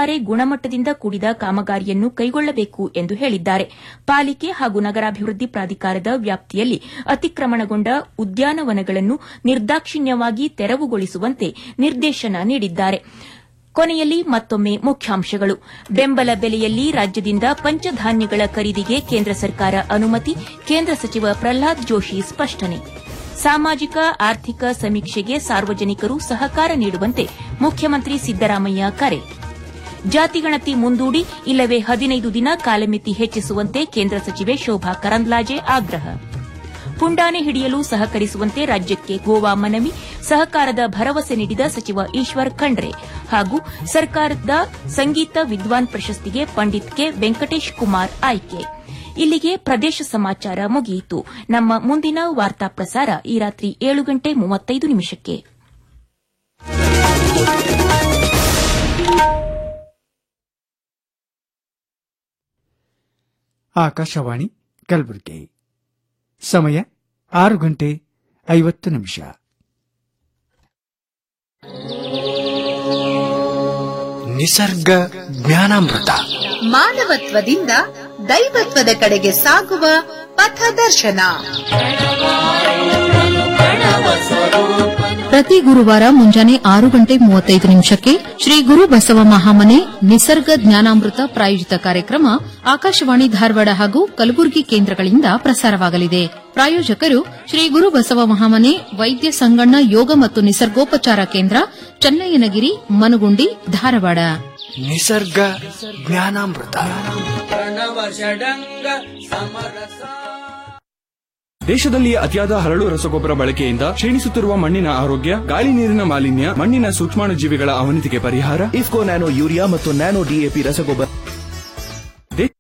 ಒಟ್ಟಾರೆ ಗುಣಮಟ್ಟದಿಂದ ಕೂಡಿದ ಕಾಮಗಾರಿಯನ್ನು ಕೈಗೊಳ್ಳಬೇಕು ಎಂದು ಹೇಳಿದ್ದಾರೆ ಪಾಲಿಕೆ ಹಾಗೂ ನಗರಾಭಿವೃದ್ಧಿ ಪ್ರಾಧಿಕಾರದ ವ್ಯಾಪ್ತಿಯಲ್ಲಿ ಅತಿಕ್ರಮಣಗೊಂಡ ಉದ್ಯಾನವನಗಳನ್ನು ನಿರ್ದಾಕ್ಷಿಣ್ಯವಾಗಿ ತೆರವುಗೊಳಿಸುವಂತೆ ನಿರ್ದೇಶನ ನೀಡಿದ್ದಾರೆ ಕೊನೆಯಲ್ಲಿ ಮತ್ತೊಮ್ಮೆ ಮುಖ್ಯಾಂಶಗಳು ಬೆಂಬಲ ಬೆಲೆಯಲ್ಲಿ ರಾಜ್ಯದಿಂದ ಪಂಚಧಾನ್ಯಗಳ ಖರೀದಿಗೆ ಕೇಂದ್ರ ಸರ್ಕಾರ ಅನುಮತಿ ಕೇಂದ್ರ ಸಚಿವ ಪ್ರಹ್ಲಾದ್ ಜೋಶಿ ಸ್ಪಷ್ಟನೆ ಸಾಮಾಜಿಕ ಆರ್ಥಿಕ ಸಮೀಕ್ಷೆಗೆ ಸಾರ್ವಜನಿಕರು ಸಹಕಾರ ನೀಡುವಂತೆ ಮುಖ್ಯಮಂತ್ರಿ ಸಿದ್ದರಾಮಯ್ಯ ಕರೆ ಜಾತಿಗಣತಿ ಮುಂದೂಡಿ ಇಲ್ಲವೇ ಹದಿನೈದು ದಿನ ಕಾಲಮಿತಿ ಹೆಚ್ಚಿಸುವಂತೆ ಕೇಂದ್ರ ಸಚಿವೆ ಶೋಭಾ ಕರಂದ್ಲಾಜೆ ಆಗ್ರಹ ಪುಂಡಾನೆ ಹಿಡಿಯಲು ಸಹಕರಿಸುವಂತೆ ರಾಜ್ಯಕ್ಕೆ ಗೋವಾ ಮನವಿ ಸಹಕಾರದ ಭರವಸೆ ನೀಡಿದ ಸಚಿವ ಈಶ್ವರ್ ಖಂಡ್ರೆ ಹಾಗೂ ಸರ್ಕಾರದ ಸಂಗೀತ ವಿದ್ವಾನ್ ಪ್ರಶಸ್ತಿಗೆ ಪಂಡಿತ್ ಕೆ ವೆಂಕಟೇಶ್ ಕುಮಾರ್ ಆಯ್ಕೆ ಇಲ್ಲಿಗೆ ಪ್ರದೇಶ ಸಮಾಚಾರ ಮುಗಿಯಿತು ನಮ್ಮ ಮುಂದಿನ ವಾರ್ತಾ ಪ್ರಸಾರ ಈ ರಾತ್ರಿ ಏಳು ಗಂಟೆ ಮೂವತ್ತೈದು ನಿಮಿಷಕ್ಕೆ ಆಕಾಶವಾಣಿ ಕಲಬುರಗಿ ಸಮಯ ಆರು ಗಂಟೆ ಐವತ್ತು ನಿಮಿಷ ನಿಸರ್ಗ ಜ್ಞಾನಾಮೃತ ಮಾನವತ್ವದಿಂದ ದೈವತ್ವದ ಕಡೆಗೆ ಸಾಗುವ ಪಥದರ್ಶನ ಪ್ರತಿ ಗುರುವಾರ ಮುಂಜಾನೆ ಆರು ಗಂಟೆ ಮೂವತ್ತೈದು ನಿಮಿಷಕ್ಕೆ ಶ್ರೀ ಗುರು ಬಸವ ಮಹಾಮನೆ ನಿಸರ್ಗ ಜ್ಞಾನಾಮೃತ ಪ್ರಾಯೋಜಿತ ಕಾರ್ಯಕ್ರಮ ಆಕಾಶವಾಣಿ ಧಾರವಾಡ ಹಾಗೂ ಕಲಬುರಗಿ ಕೇಂದ್ರಗಳಿಂದ ಪ್ರಸಾರವಾಗಲಿದೆ ಪ್ರಾಯೋಜಕರು ಶ್ರೀ ಗುರು ಬಸವ ಮಹಾಮನೆ ವೈದ್ಯ ಸಂಗಣ್ಣ ಯೋಗ ಮತ್ತು ನಿಸರ್ಗೋಪಚಾರ ಕೇಂದ್ರ ಚನ್ನಯ್ಯನಗಿರಿ ಮನುಗುಂಡಿ ಧಾರವಾಡ ನಿಸರ್ಗ ಜ್ಞಾನಾಮೃತ ದೇಶದಲ್ಲಿ ಅತಿಯಾದ ಹರಳು ರಸಗೊಬ್ಬರ ಬಳಕೆಯಿಂದ ಕ್ಷೀಣಿಸುತ್ತಿರುವ ಮಣ್ಣಿನ ಆರೋಗ್ಯ ಗಾಳಿ ನೀರಿನ ಮಾಲಿನ್ಯ ಮಣ್ಣಿನ ಸೂಕ್ಷ್ಮಾಣುಜೀವಿಗಳ ಅವನತಿಗೆ ಪರಿಹಾರ ಇಫ್ಕೋ ನ್ಯಾನೋ ಯೂರಿಯಾ ಮತ್ತು ನ್ಯಾನೋ ಡಿಎಪಿ ರಸಗೊಬ್ಬರ ದೇ-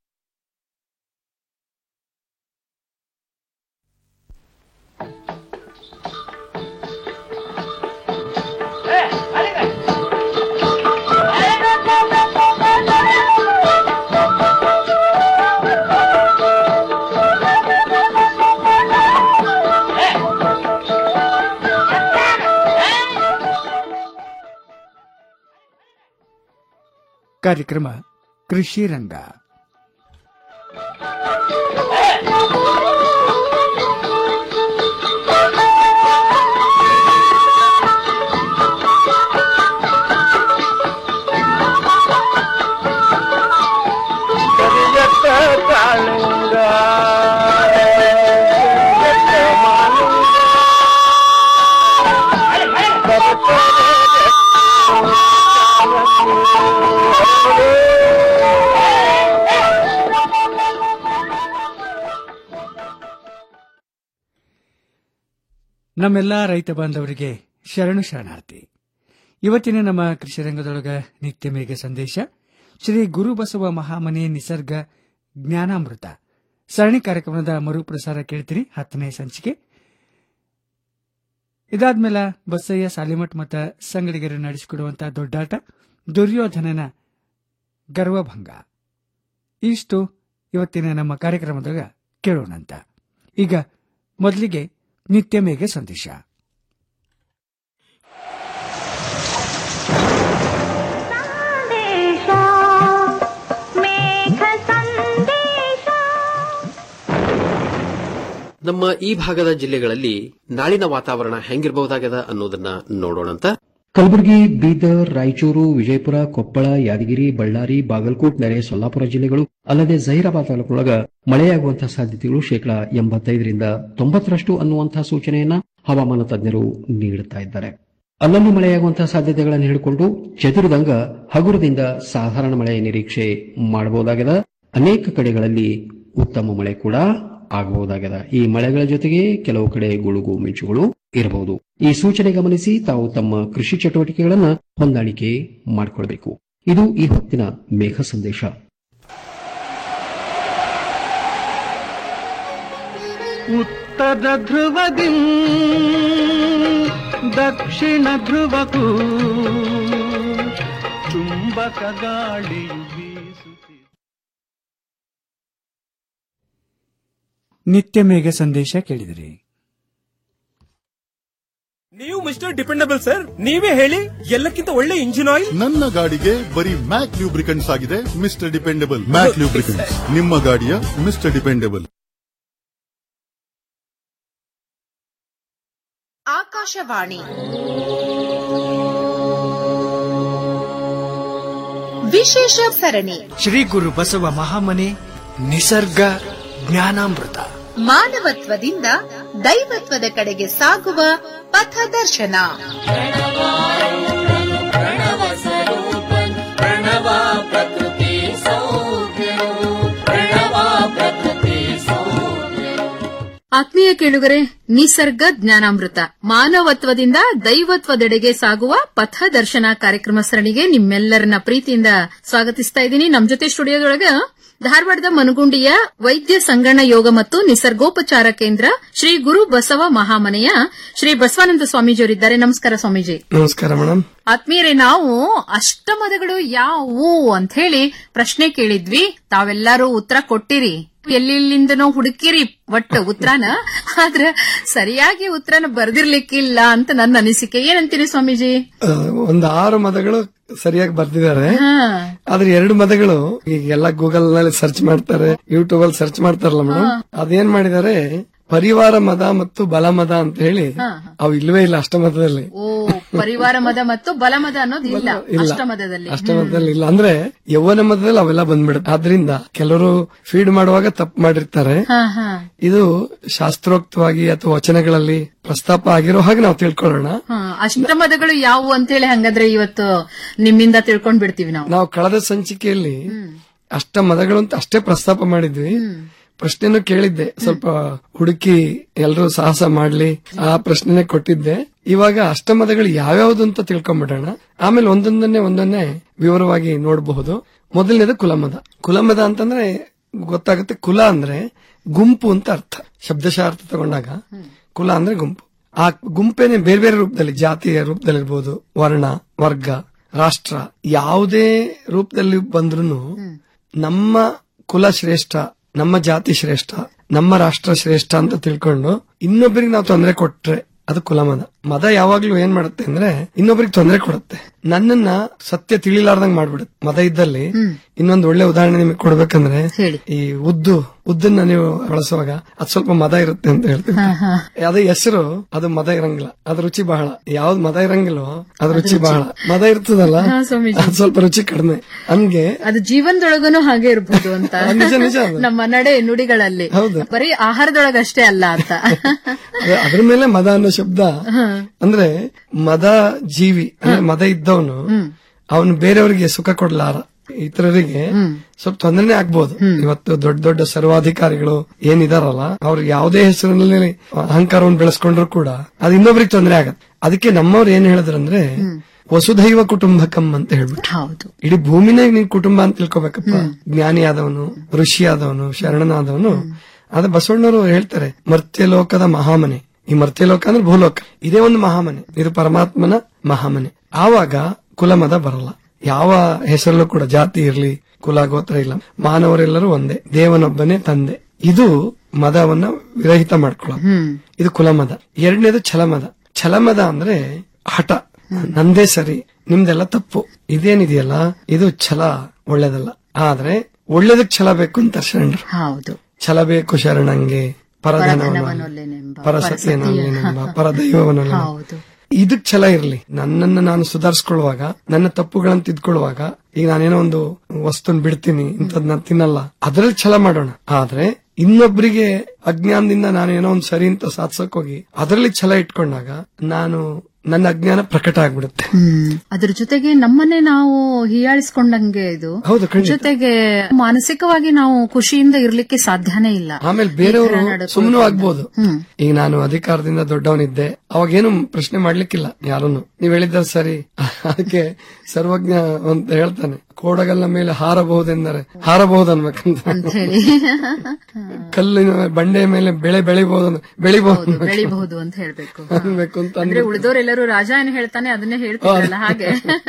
ಕಾರ್ಯಕ್ರಮ ಕೃಷಿ ರಂಗ ನಮ್ಮೆಲ್ಲ ರೈತ ಬಾಂಧವರಿಗೆ ಶರಣು ಶರಣಾರ್ಥಿ ಇವತ್ತಿನ ನಮ್ಮ ಕೃಷಿ ರಂಗದೊಳಗ ನಿತ್ಯ ಮೇಘ ಸಂದೇಶ ಶ್ರೀ ಗುರುಬಸವ ಮಹಾಮನೆ ನಿಸರ್ಗ ಜ್ಞಾನಾಮೃತ ಸರಣಿ ಕಾರ್ಯಕ್ರಮದ ಮರುಪ್ರಸಾರ ಕೇಳ್ತೀರಿ ಹತ್ತನೇ ಸಂಚಿಕೆ ಇದಾದ್ಮೇಲೆ ಬಸಯ್ಯ ಸಾಲಿಮಠ್ ಮತ್ತ ಸಂಗಡಿಗರು ನಡೆಸಿಕೊಡುವಂತಹ ದೊಡ್ಡಾಟ ದುರ್ಯೋಧನನ ಗರ್ವಭಂಗ ಇಷ್ಟು ಇವತ್ತಿನ ನಮ್ಮ ಕಾರ್ಯಕ್ರಮದಾಗ ಕೇಳೋಣಂತ ಈಗ ಮೊದಲಿಗೆ ನಿತ್ಯ ಮೇಘ ಸಂದೇಶ ನಮ್ಮ ಈ ಭಾಗದ ಜಿಲ್ಲೆಗಳಲ್ಲಿ ನಾಳಿನ ವಾತಾವರಣ ಹೆಂಗಿರಬಹುದಾಗದ ಅನ್ನೋದನ್ನ ನೋಡೋಣಂತ ಕಲಬುರಗಿ ಬೀದರ್ ರಾಯಚೂರು ವಿಜಯಪುರ ಕೊಪ್ಪಳ ಯಾದಗಿರಿ ಬಳ್ಳಾರಿ ಬಾಗಲಕೋಟ್ ನೆರೆ ಸೊಲ್ಲಾಪುರ ಜಿಲ್ಲೆಗಳು ಅಲ್ಲದೆ ಜಹೀರಾಬಾದ್ ತಾಲೂಕೊಳಗ ಮಳೆಯಾಗುವಂತಹ ಸಾಧ್ಯತೆಗಳು ಶೇಕಡಾ ಎಂಬತ್ತೈದರಿಂದ ತೊಂಬತ್ತರಷ್ಟು ಅನ್ನುವಂತಹ ಸೂಚನೆಯನ್ನ ಹವಾಮಾನ ತಜ್ಞರು ನೀಡುತ್ತಾ ಇದ್ದಾರೆ ಅಲ್ಲಲ್ಲಿ ಮಳೆಯಾಗುವಂತಹ ಸಾಧ್ಯತೆಗಳನ್ನು ಹಿಡಿಕೊಂಡು ಚದುರಿದಂಗ ಹಗುರದಿಂದ ಸಾಧಾರಣ ಮಳೆ ನಿರೀಕ್ಷೆ ಮಾಡಬಹುದಾಗಿದೆ ಅನೇಕ ಕಡೆಗಳಲ್ಲಿ ಉತ್ತಮ ಮಳೆ ಕೂಡ ಆಗಬಹುದಾಗಿದೆ ಈ ಮಳೆಗಳ ಜೊತೆಗೆ ಕೆಲವು ಕಡೆ ಗುಡುಗು ಮಿಂಚುಗಳು ಇರಬಹುದು ಈ ಸೂಚನೆ ಗಮನಿಸಿ ತಾವು ತಮ್ಮ ಕೃಷಿ ಚಟುವಟಿಕೆಗಳನ್ನ ಹೊಂದಾಣಿಕೆ ಮಾಡಿಕೊಳ್ಬೇಕು ಇದು ಈ ಹೊತ್ತಿನ ಮೇಘ ಸಂದೇಶ ಉತ್ತರ ಧ್ರುವದಿ ದಕ್ಷಿಣ ಧ್ರುವಕ್ಕೂ ಚುಂಬಕ ಗಾಳಿಯು ಬೀಸುತ್ತಿದೆ ನಿತ್ಯ ಮೇಘ ಸಂದೇಶ ಕೇಳಿದಿರಿ ನೀವು ಮಿಸ್ಟರ್ ಡಿಪೆಂಡಬಲ್ ಸರ್ ನೀವೇ ಹೇಳಿ ಎಲ್ಲಕ್ಕಿಂತ ಒಳ್ಳೆ ಇಂಜಿನ್ ಆಯಿಲ್ ನನ್ನ ಗಾಡಿಗೆ ಬರೀ ಮ್ಯಾಕ್ ಲ್ಯೂಬ್ರಿಕೆಂಟ್ಸ್ ಆಗಿದೆ ಮಿಸ್ಟರ್ ಡಿಪೆಂಡಬಲ್ ಮ್ಯಾಕ್ ಲ್ಯೂಬ್ರಿಕೆಂಟ್ಸ್ ನಿಮ್ಮ ಗಾಡಿಯ ಮಿಸ್ಟರ್ ಡಿಪೆಂಡಬಲ್ ಆಕಾಶವಾಣಿ ವಿಶೇಷ ಸರಣಿ ಶ್ರೀ ಗುರು ಬಸವ ಮಹಾಮನೆ ನಿಸರ್ಗ ಜ್ಞಾನಾಮೃತ ಮಾನವತ್ವದಿಂದ ದೈವತ್ವದ ಕಡೆಗೆ ಸಾಗುವ ಪಥದರ್ಶನ ಆತ್ಮೀಯ ಕೇಳುಗರೆ ನಿಸರ್ಗ ಜ್ಞಾನಾಮೃತ ಮಾನವತ್ವದಿಂದ ದೈವತ್ವದೆಡೆಗೆ ಸಾಗುವ ಪಥದರ್ಶನ ಕಾರ್ಯಕ್ರಮ ಸರಣಿಗೆ ನಿಮ್ಮೆಲ್ಲರನ್ನ ಪ್ರೀತಿಯಿಂದ ಸ್ವಾಗತಿಸ್ತಾ ಇದ್ದೀನಿ ನಮ್ ಜೊತೆ ಸ್ಟುಡಿಯೋದೊಳಗ ಧಾರವಾಡದ ಮನಗುಂಡಿಯ ವೈದ್ಯ ಸಂಗಣ ಯೋಗ ಮತ್ತು ನಿಸರ್ಗೋಪಚಾರ ಕೇಂದ್ರ ಶ್ರೀ ಗುರು ಬಸವ ಮಹಾಮನೆಯ ಶ್ರೀ ಬಸವಾನಂದ ಸ್ವಾಮೀಜಿಯವರಿದ್ದಾರೆ ನಮಸ್ಕಾರ ಸ್ವಾಮೀಜಿ ನಮಸ್ಕಾರ ಮೇಡಮ್ ಆತ್ಮೀಯರೇ ನಾವು ಅಷ್ಟಮದಗಳು ಯಾವುವು ಅಂತ ಹೇಳಿ ಪ್ರಶ್ನೆ ಕೇಳಿದ್ವಿ ತಾವೆಲ್ಲರೂ ಉತ್ತರ ಕೊಟ್ಟಿರಿ ಎಲ್ಲಿಂದನೋ ಹುಡುಕಿರಿ ಒಟ್ಟು ಉತ್ತರನ ಆದ್ರೆ ಸರಿಯಾಗಿ ಉತ್ತರನ ಬರ್ದಿರ್ಲಿಕ್ಕಿಲ್ಲ ಅಂತ ನನ್ನ ಅನಿಸಿಕೆ ಏನಂತೀರಿ ಸ್ವಾಮೀಜಿ ಆ, ಒಂದು ಆರು ಮದಗಳು ಸರಿಯಾಗಿ ಬರ್ದಿದ್ದಾರೆ ಹಾ ಆದ್ರೆ ಎರಡು ಮದಗಳು ಈಗ ಎಲ್ಲ ಗೂಗಲ್ ನಲ್ಲಿ ಸರ್ಚ್ ಮಾಡ್ತಾರೆ ಯೂಟ್ಯೂಬ್ ಅಲ್ಲಿ ಸರ್ಚ್ ಮಾಡ್ತಾರಲ್ಲ ಮೇಡಮ್ ಅದೇನ್ ಮಾಡಿದ್ದಾರೆ ಪರಿವಾರ ಮದ ಮತ್ತು ಬಲ ಮದ ಅಂತ ಹೇಳಿ ಅವು ಇಲ್ವೇ ಇಲ್ಲ ಅಷ್ಟಮದದಲ್ಲಿ ಓ ಪರಿವಾರ ಮದ ಮತ್ತು ಬಲಮದ ಅನ್ನೋದು ಇಲ್ಲ ಇಲ್ಲ ಅಷ್ಟಮದದಲ್ಲಿ ಅಷ್ಟಮದದಲ್ಲಿ ಇಲ್ಲ ಅಂದ್ರೆ ಯೌವನ ಮದದಲ್ಲಿ ಅವೆಲ್ಲ ಬಂದ್ಬಿಡುತ್ತೆ ಆದ್ರಿಂದ ಕೆಲವರು ಫೀಡ್ ಮಾಡುವಾಗ ತಪ್ಪು ಮಾಡಿರ್ತಾರೆ ಹಾ ಹಾ ಇದು ಶಾಸ್ತ್ರೋಕ್ತವಾಗಿ ಅಥವಾ ವಚನಗಳಲ್ಲಿ ಪ್ರಸ್ತಾಪ ಆಗಿರೋ ಹಾಗೆ ನಾವು ತಿಳ್ಕೊಳ್ಳೋಣ ಹಾ ಅಷ್ಟಮದಗಳು ಯಾವುವು ಅಂತ ಹೇಳಿ ಹಂಗಾದ್ರೆ ಇವತ್ತು ನಿಮ್ಮಿಂದ ತಿಳ್ಕೊಂಡ್ ಬಿಡ್ತೀವಿ ನಾವು ನಾವು ಕಳೆದ ಸಂಚಿಕೆಯಲ್ಲಿ ಅಷ್ಟ ಮದಗಳು ಅಂತ ಅಷ್ಟೇ ಪ್ರಸ್ತಾಪ ಮಾಡಿದ್ವಿ ಪ್ರಶ್ನೆನೂ ಕೇಳಿದ್ದೆ ಸ್ವಲ್ಪ ಹುಡುಕಿ ಎಲ್ಲರೂ ಸಾಹಸ ಮಾಡ್ಲಿ ಆ ಪ್ರಶ್ನೆನೆ ಕೊಟ್ಟಿದ್ದೆ ಇವಾಗ ಅಷ್ಟಮದಗಳು ಯಾವ್ಯಾವ್ದು ಅಂತ ತಿಳ್ಕೊಂಡ್ಬಿಡೋಣ ಆಮೇಲೆ ಒಂದೊಂದನ್ನೇ ಒಂದನ್ನೇ ವಿವರವಾಗಿ ನೋಡಬಹುದು ಮೊದಲನೇದು ಕುಲಮದ ಕುಲಮದ ಅಂತಂದ್ರೆ ಗೊತ್ತಾಗುತ್ತೆ ಕುಲ ಅಂದ್ರೆ ಗುಂಪು ಅಂತ ಅರ್ಥ ಶಬ್ದಶಃ ಅರ್ಥ ತಗೊಂಡಾಗ ಕುಲ ಅಂದ್ರೆ ಗುಂಪು ಆ ಗುಂಪೇನೆ ಬೇರೆ ಬೇರೆ ರೂಪದಲ್ಲಿ ಜಾತಿಯ ರೂಪದಲ್ಲಿರ್ಬೋದು ವರ್ಣ ವರ್ಗ ರಾಷ್ಟ್ರ ಯಾವುದೇ ರೂಪದಲ್ಲಿ ಬಂದ್ರು ನಮ್ಮ ಕುಲ ಶ್ರೇಷ್ಠ ನಮ್ಮ ಜಾತಿ ಶ್ರೇಷ್ಠ ನಮ್ಮ ರಾಷ್ಟ್ರ ಶ್ರೇಷ್ಠ ಅಂತ ತಿಳ್ಕೊಂಡು ಇನ್ನೊಬ್ಬರಿಗೆ ನಾವು ತೊಂದರೆ ಕೊಟ್ರೆ ಅದು ಕುಲಮದ ಮದ ಯಾವಾಗ್ಲೂ ಏನ್ ಮಾಡುತ್ತೆ ಅಂದ್ರೆ ಇನ್ನೊಬ್ಬರಿಗೆ ತೊಂದರೆ ಕೊಡುತ್ತೆ ನನ್ನನ್ನ ಸತ್ಯ ತಿಳಿಲಾರ್ದಂಗ್ ಮಾಡ್ಬಿಡುತ್ತೆ ಮದ ಇದ್ದಲ್ಲಿ ಇನ್ನೊಂದು ಒಳ್ಳೆ ಉದಾಹರಣೆ ನಿಮಗೆ ಕೊಡ್ಬೇಕಂದ್ರೆ ಈ ಉದ್ದು ಉದ್ದನ್ನ ನೀವು ಬಳಸುವಾಗ ಅದ್ ಸ್ವಲ್ಪ ಮದ ಇರುತ್ತೆ ಅಂತ ಹೇಳ್ತೀವಿ ಅದ ಹೆಸರು ಅದು ಮದ ಇರಂಗಿಲ್ಲ ಅದ್ ರುಚಿ ಬಹಳ ಯಾವ್ದು ಮದ ಇರಂಗಿಲ್ಲೋ ಅದ್ ರುಚಿ ಬಹಳ ಮದ ಇರ್ತದಲ್ಲ ಹಾ, ಸ್ವಾಮೀಜಿ. ಅದ್ ಸ್ವಲ್ಪ ರುಚಿ ಕಡಿಮೆ ಹಂಗೆ ಅದು ಜೀವನದೊಳಗನು ಹಾಗೆ ಇರ್ಬೋದು ಅಂತ ನಿಜ, ನಿಜ ಅದು. ನಮ್ಮ ನಡೆ ನುಡಿಗಳಲ್ಲಿ ಹೌದು. ಬರೀ ಆಹಾರದೊಳಗಷ್ಟೇ ಅಲ್ಲ ಅಂತ ಅದೇ ಅದ್ರ ಮೇಲೆ ಮದ ಅನ್ನೋ ಶಬ್ದ ಅಂದ್ರೆ ಮದ ಜೀವಿ ಅಂದ್ರೆ ಮದ ಇದ್ದವನು ಅವನು ಬೇರೆಯವರಿಗೆ ಸುಖ ಕೊಡ್ಲಾರ ಇತರರಿಗೆ ಸ್ವಲ್ಪ ತೊಂದರೆನೇ ಆಗ್ಬೋದು ಇವತ್ತು ದೊಡ್ಡ ದೊಡ್ಡ ಸರ್ವಾಧಿಕಾರಿಗಳು ಏನಿದಾರಲ್ಲ ಅವ್ರು ಯಾವುದೇ ಹೆಸರಿನಲ್ಲಿ ಅಹಂಕಾರವನ್ನು ಬೆಳೆಸ್ಕೊಂಡ್ರು ಕೂಡ ಅದು ಇನ್ನೊಬ್ರಿಗೆ ತೊಂದರೆ ಆಗತ್ತೆ ಅದಕ್ಕೆ ನಮ್ಮವ್ರು ಏನ್ ಹೇಳಿದ್ರಂದ್ರೆ ವಸುಧೈವ ಕುಟುಂಬಕಂ ಅಂತ ಹೇಳ್ಬಿಟ್ಟು ಹೌದು ಇಡೀ ಭೂಮಿನೇ ನೀನ್ ಕುಟುಂಬ ಅಂತ ತಿಳ್ಕೊಬೇಕಪ್ಪ ಜ್ಞಾನಿ ಆದವನು ಋಷಿ ಆದವನು ಶರಣನಾದವನು ಆದ್ರೆ ಬಸವಣ್ಣವರು ಹೇಳ್ತಾರೆ ಮರ್ತ್ಯಲೋಕದ ಮಹಾಮನೆ ಈ ಮರ್ತ್ಯಲೋಕ ಅಂದ್ರೆ ಭೂಲೋಕ ಇದೇ ಒಂದು ಮಹಾಮನೆ ಇದು ಪರಮಾತ್ಮನ ಮಹಾಮನೆ ಆವಾಗ ಕುಲಮದ ಬರಲ್ಲ ಯಾವ ಹೆಸರಲ್ಲೂ ಕೂಡ ಜಾತಿ ಇರ್ಲಿ ಕುಲ ಗೋತ್ರ ಇಲ್ಲ ಮಾನವರೆಲ್ಲರೂ ಒಂದೇ ದೇವನೊಬ್ಬನೇ ತಂದೆ ಇದು ಮದವನ್ನ ವಿರಹಿತ ಮಾಡ್ಕೊಳ್ಳೋದು ಇದು ಕುಲಮದ ಎರಡನೇದು ಛಲಮದ ಛಲಮದ ಅಂದ್ರೆ ಹಠ ನಂದೇ ಸರಿ ನಿಮ್ದೆಲ್ಲ ತಪ್ಪು ಇದೇನಿದೆಯಲ್ಲ ಇದು ಛಲ ಒಳ್ಳೇದಲ್ಲ ಆದ್ರೆ ಒಳ್ಳೇದಕ್ ಛಲ ಬೇಕು ಅಂತ ಶರಣರು ಹೌದು ಛಲ ಬೇಕು ಶರಣಂಗೆ ಪರಧನವನು ಪರಸತಿಯನಲ್ಲೆನೆಂಬ ಪರದೈವವನಲ್ಲ ಹೌದು ಇದಕ್ ಛಲ ಇರ್ಲಿ ನನ್ನನ್ನ ನಾನು ಸುಧಾರಿಸ್ಕೊಳ್ಳುವಾಗ ನನ್ನ ತಪ್ಪುಗಳನ್ನ ತಿದ್ಕೊಳ್ಳುವಾಗ ಈಗ ನಾನೇನೋ ಒಂದು ವಸ್ತುನ್ ಬಿಡ್ತೀನಿ ಇಂಥದ್ ನಾನು ತಿನ್ನಲ್ಲ ಅದ್ರಲ್ಲಿ ಛಲ ಮಾಡೋಣ ಆದ್ರೆ ಇನ್ನೊಬ್ಬರಿಗೆ ಅಜ್ಞಾನದಿಂದ ನಾನೇನೋ ಒಂದು ಸರಿ ಅಂತ ಸಾಧಿಸಕ್ ಹೋಗಿ ಅದರಲ್ಲಿ ಛಲ ಇಟ್ಕೊಂಡಾಗ ನಾನು ನನ್ನ ಅಜ್ಞಾನ ಪ್ರಕಟ ಆಗ್ಬಿಡುತ್ತೆ ಹ್ಮ್ ಅದ್ರ ಜೊತೆಗೆ ನಮ್ಮನ್ನೇ ನಾವು ಹೀಯಾಳಿಸ್ಕೊಂಡಂಗೆ ಇದು ಹೌದು ಖಂಡಿತ ಜೊತೆಗೆ ಮಾನಸಿಕವಾಗಿ ನಾವು ಖುಷಿಯಿಂದ ಇರ್ಲಿಕ್ಕೆ ಸಾಧ್ಯನೇ ಇಲ್ಲ ಆಮೇಲೆ ಬೇರೆಯವರು ಈ ತರ ನಡ್ಕೊಳ್ಳೋದ್ರಿಂದ. ಸುಮ್ಮನೆ ಆಗ್ಬೋದು ಹ್ಮ್. ಈಗ ನಾನು ಅಧಿಕಾರದಿಂದ ದೊಡ್ಡವನಿದ್ದೆ ಅವಾಗೇನು ಪ್ರಶ್ನೆ ಮಾಡ್ಲಿಕ್ಕಿಲ್ಲ ಯಾರನ್ನು ನೀವ್ ಹೇಳಿದ ಸರಿ ಅದಕ್ಕೆ ಸರ್ವಜ್ಞ ಅಂತ ಹೇಳ್ತಾನೆ ಕೋಡಗಲ್ಲ ಮೇಲೆ ಹಾರಬಹುದೆಂದರೆ ಹಾರಬಹುದು ಅನ್ಬೇಕಂತ ಹೇಳಿ ಕಲ್ಲಿನ ಬಂಡೆಯ ಮೇಲೆ ಬೆಳೆ ಬೆಳಿಬಹುದು ಬೆಳಿಬಹುದು ಬೆಳಿಬಹುದು ಅಂತ ಹೇಳ್ಬೇಕು ಅನ್ಬೇಕು ಅಂತ ಅಂದ್ರೆ ಉಳಿದವರೆಲ್ಲರೂ ರಾಜ ಏನ್ ಹೇಳ್ತಾನೆ ಅದನ್ನೇ ಹೇಳ್ತಿದ್ರಲ್ಲ ಹಾಗೆ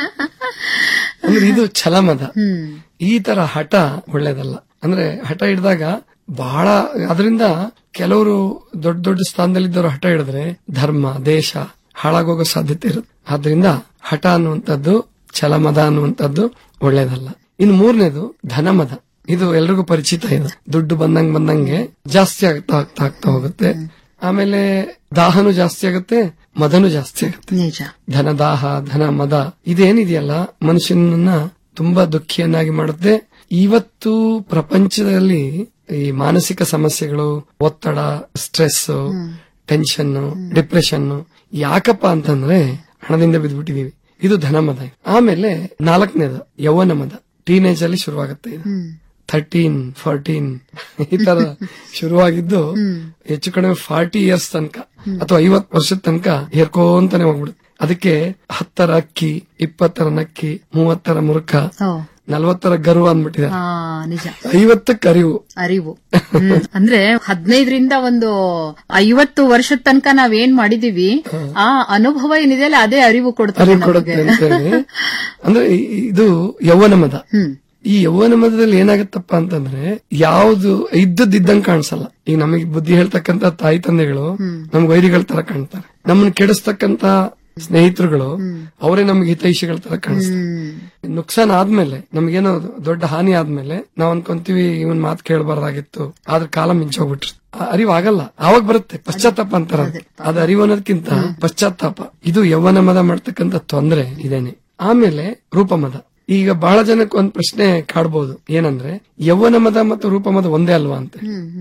ಅಂದ್ರೆ ಇದು ಛಲಮದ ಹ್ಮ್ ಈ ತರ ಹಠ ಒಳ್ಳೇದಲ್ಲ ಅಂದ್ರೆ ಹಠ ಹಿಡಿದಾಗ ಬಹಳ ಅದರಿಂದ ಕೆಲವರು ದೊಡ್ಡ ದೊಡ್ಡ ಸ್ಥಾನದಲ್ಲಿದ್ದವರು ಹಠ ಹಿಡಿದ್ರೆ ಧರ್ಮ ದೇಶ ಹಾಳಾಗೋಗೋ ಸಾಧ್ಯತೆ ಇರುತ್ತೆ ಆದ್ರಿಂದ ಹಠ ಅನ್ನುವಂಥದ್ದು ಛಲಮದ ಅನ್ನುವಂಥದ್ದು ಒಳ್ಳೇದಲ್ಲ ಇನ್ನು ಮೂರನೇದು ಧನಮದ ಇದು ಎಲ್ರಿಗೂ ಪರಿಚಿತ ಇದೆ ದುಡ್ಡು ಬಂದಂಗ್ ಬಂದಂಗೆ ಜಾಸ್ತಿ ಆಗ್ತಾ ಆಗ್ತಾ ಆಗ್ತಾ ಹೋಗುತ್ತೆ ಆಮೇಲೆ ದಾಹನು ಜಾಸ್ತಿ ಆಗುತ್ತೆ ಮದನು ಜಾಸ್ತಿ ಆಗುತ್ತೆ ನಿಜ ಧನ ದಾಹ ಧನ ಮದ ಇದೇನಿದೆಯಲ್ಲ ಮನುಷ್ಯನನ್ನ ತುಂಬಾ ದುಃಖಿಯನ್ನಾಗಿ ಮಾಡುತ್ತೆ ಇವತ್ತು ಪ್ರಪಂಚದಲ್ಲಿ ಈ ಮಾನಸಿಕ ಸಮಸ್ಯೆಗಳು ಒತ್ತಡ ಸ್ಟ್ರೆಸ್ ಟೆನ್ಷನ್ ಡಿಪ್ರೆಷನ್ ಯಾಕಪ್ಪ ಅಂತಂದ್ರೆ ಹಣದಿಂದ ಬಿದ್ದ್ಬಿಟ್ಟಿದೀವಿ ಇದು ಧನಮದ ಆಮೇಲೆ ನಾಲ್ಕನೇದು ಯೌವನ ಮದ ಟೀನೇಜ್ ಅಲ್ಲಿ ಶುರುವಾಗುತ್ತೆ ಇದು ಥರ್ಟೀನ್ ಫೋರ್ಟೀನ್ ಈ ತರ ಶುರುವಾಗಿದ್ದು ಹೆಚ್ಚು ಕಡಿಮೆ ಫಾರ್ಟಿ ಇಯರ್ಸ್ ತನಕ ಅಥವಾ ಐವತ್ ವರ್ಷದ ತನಕ ಹೇರ್ಕೋಂತಾನೆ ಹೋಗ್ಬಿಡುತ್ತೆ ಅದಕ್ಕೆ ಹತ್ತರ ಅಕ್ಕಿ ಇಪ್ಪತ್ತರ ನಕ್ಕಿ ಮೂವತ್ತರ ಮುರುಕ ಓ ನಲ್ವತ್ತರ ಗರ್ವ ಅಂದ್ಬಿಟ್ಟಿದೆ ಹಾ ನಿಜ ಐವತ್ತಕ್ಕೆ ಅರಿವು ಅರಿವು ಹ್ಮ್. ಅಂದ್ರೆ ಹದಿನೈದರಿಂದ ಒಂದು ಐವತ್ತು ವರ್ಷದ ತನಕ ನಾವೇನ್ ಮಾಡಿದೀವಿ ಆ ಅನುಭವ ಏನಿದೆಯಲ್ಲ ಅದೇ ಅರಿವು ಕೊಡ್ತದೆ ಅರಿವು ಕೊಡುತ್ತೆ ನಮಗೆ ಅಂತ ಹೇಳಿ ಅಂದ್ರೆ ಈ- ಇದು ಯೌವನ ಮದ ಈ ಯೌವನ ಮದದಲ್ಲಿ ಏನಾಗತ್ತಪ್ಪ ಅಂತಂದ್ರೆ ಯಾವ್ದು ಇದ್ದದ್ದಿದ್ದಂಗ್ ಕಾಣಿಸಲ್ಲ ಈಗ ನಮಗೆ ಬುದ್ಧಿ ಹೇಳ್ತಕ್ಕಂತ ತಾಯಿ ತಂದೆಗಳು ನಮ್ಗೆ ವೈರಿಗಳ ತರ ಕಾಣ್ತಾರೆ ನಮ್ಮನ್ನ ಕೆಡಿಸ್ತಕ್ಕಂತ ಸ್ನೇಹಿತರುಗಳು ಅವರೇ ನಮ್ಗೆ ಹಿತೈಷಿಗಳ ತರ ಕಾಣಿಸ್ತಾರೆ ನುಕ್ಸಾನ್ ಆದ್ಮೇಲೆ ನಮ್ಗೇನೋ ದೊಡ್ಡ ಹಾನಿ ಆದ್ಮೇಲೆ ನಾವ್ ಅನ್ಕೊಂತೀವಿ ಇವನ್ ಮಾತು ಕೇಳಬಾರ್ದಾಗಿತ್ತು ಆದ್ರೆ ಕಾಲ ಮಿಂಚೋಗ್ಬಿಟ್ರು ಆ ಅರಿವು ಆಗಲ್ಲ ಆವಾಗ ಬರುತ್ತೆ ಪಶ್ಚಾತ್ತಾಪ ಅಂತಾರ ಅದು ಅರಿವು ಅನ್ನೋದಕ್ಕಿಂತ ಪಶ್ಚಾತ್ತಾಪ ಇದು ಯೌವನ ಮದ ಮಾಡ್ತಕ್ಕಂತ ತೊಂದ್ರೆ ಇದೇನೆ ಆಮೇಲೆ ರೂಪಮದ ಈಗ ಬಹಳ ಜನಕ್ಕೆ ಒಂದ್ ಪ್ರಶ್ನೆ ಕಾಡ್ಬೋದು ಏನಂದ್ರೆ ಯೌವನ ಮದ ಮತ್ತು ರೂಪಮದ ಒಂದೇ ಅಲ್ವಾ ಅಂತ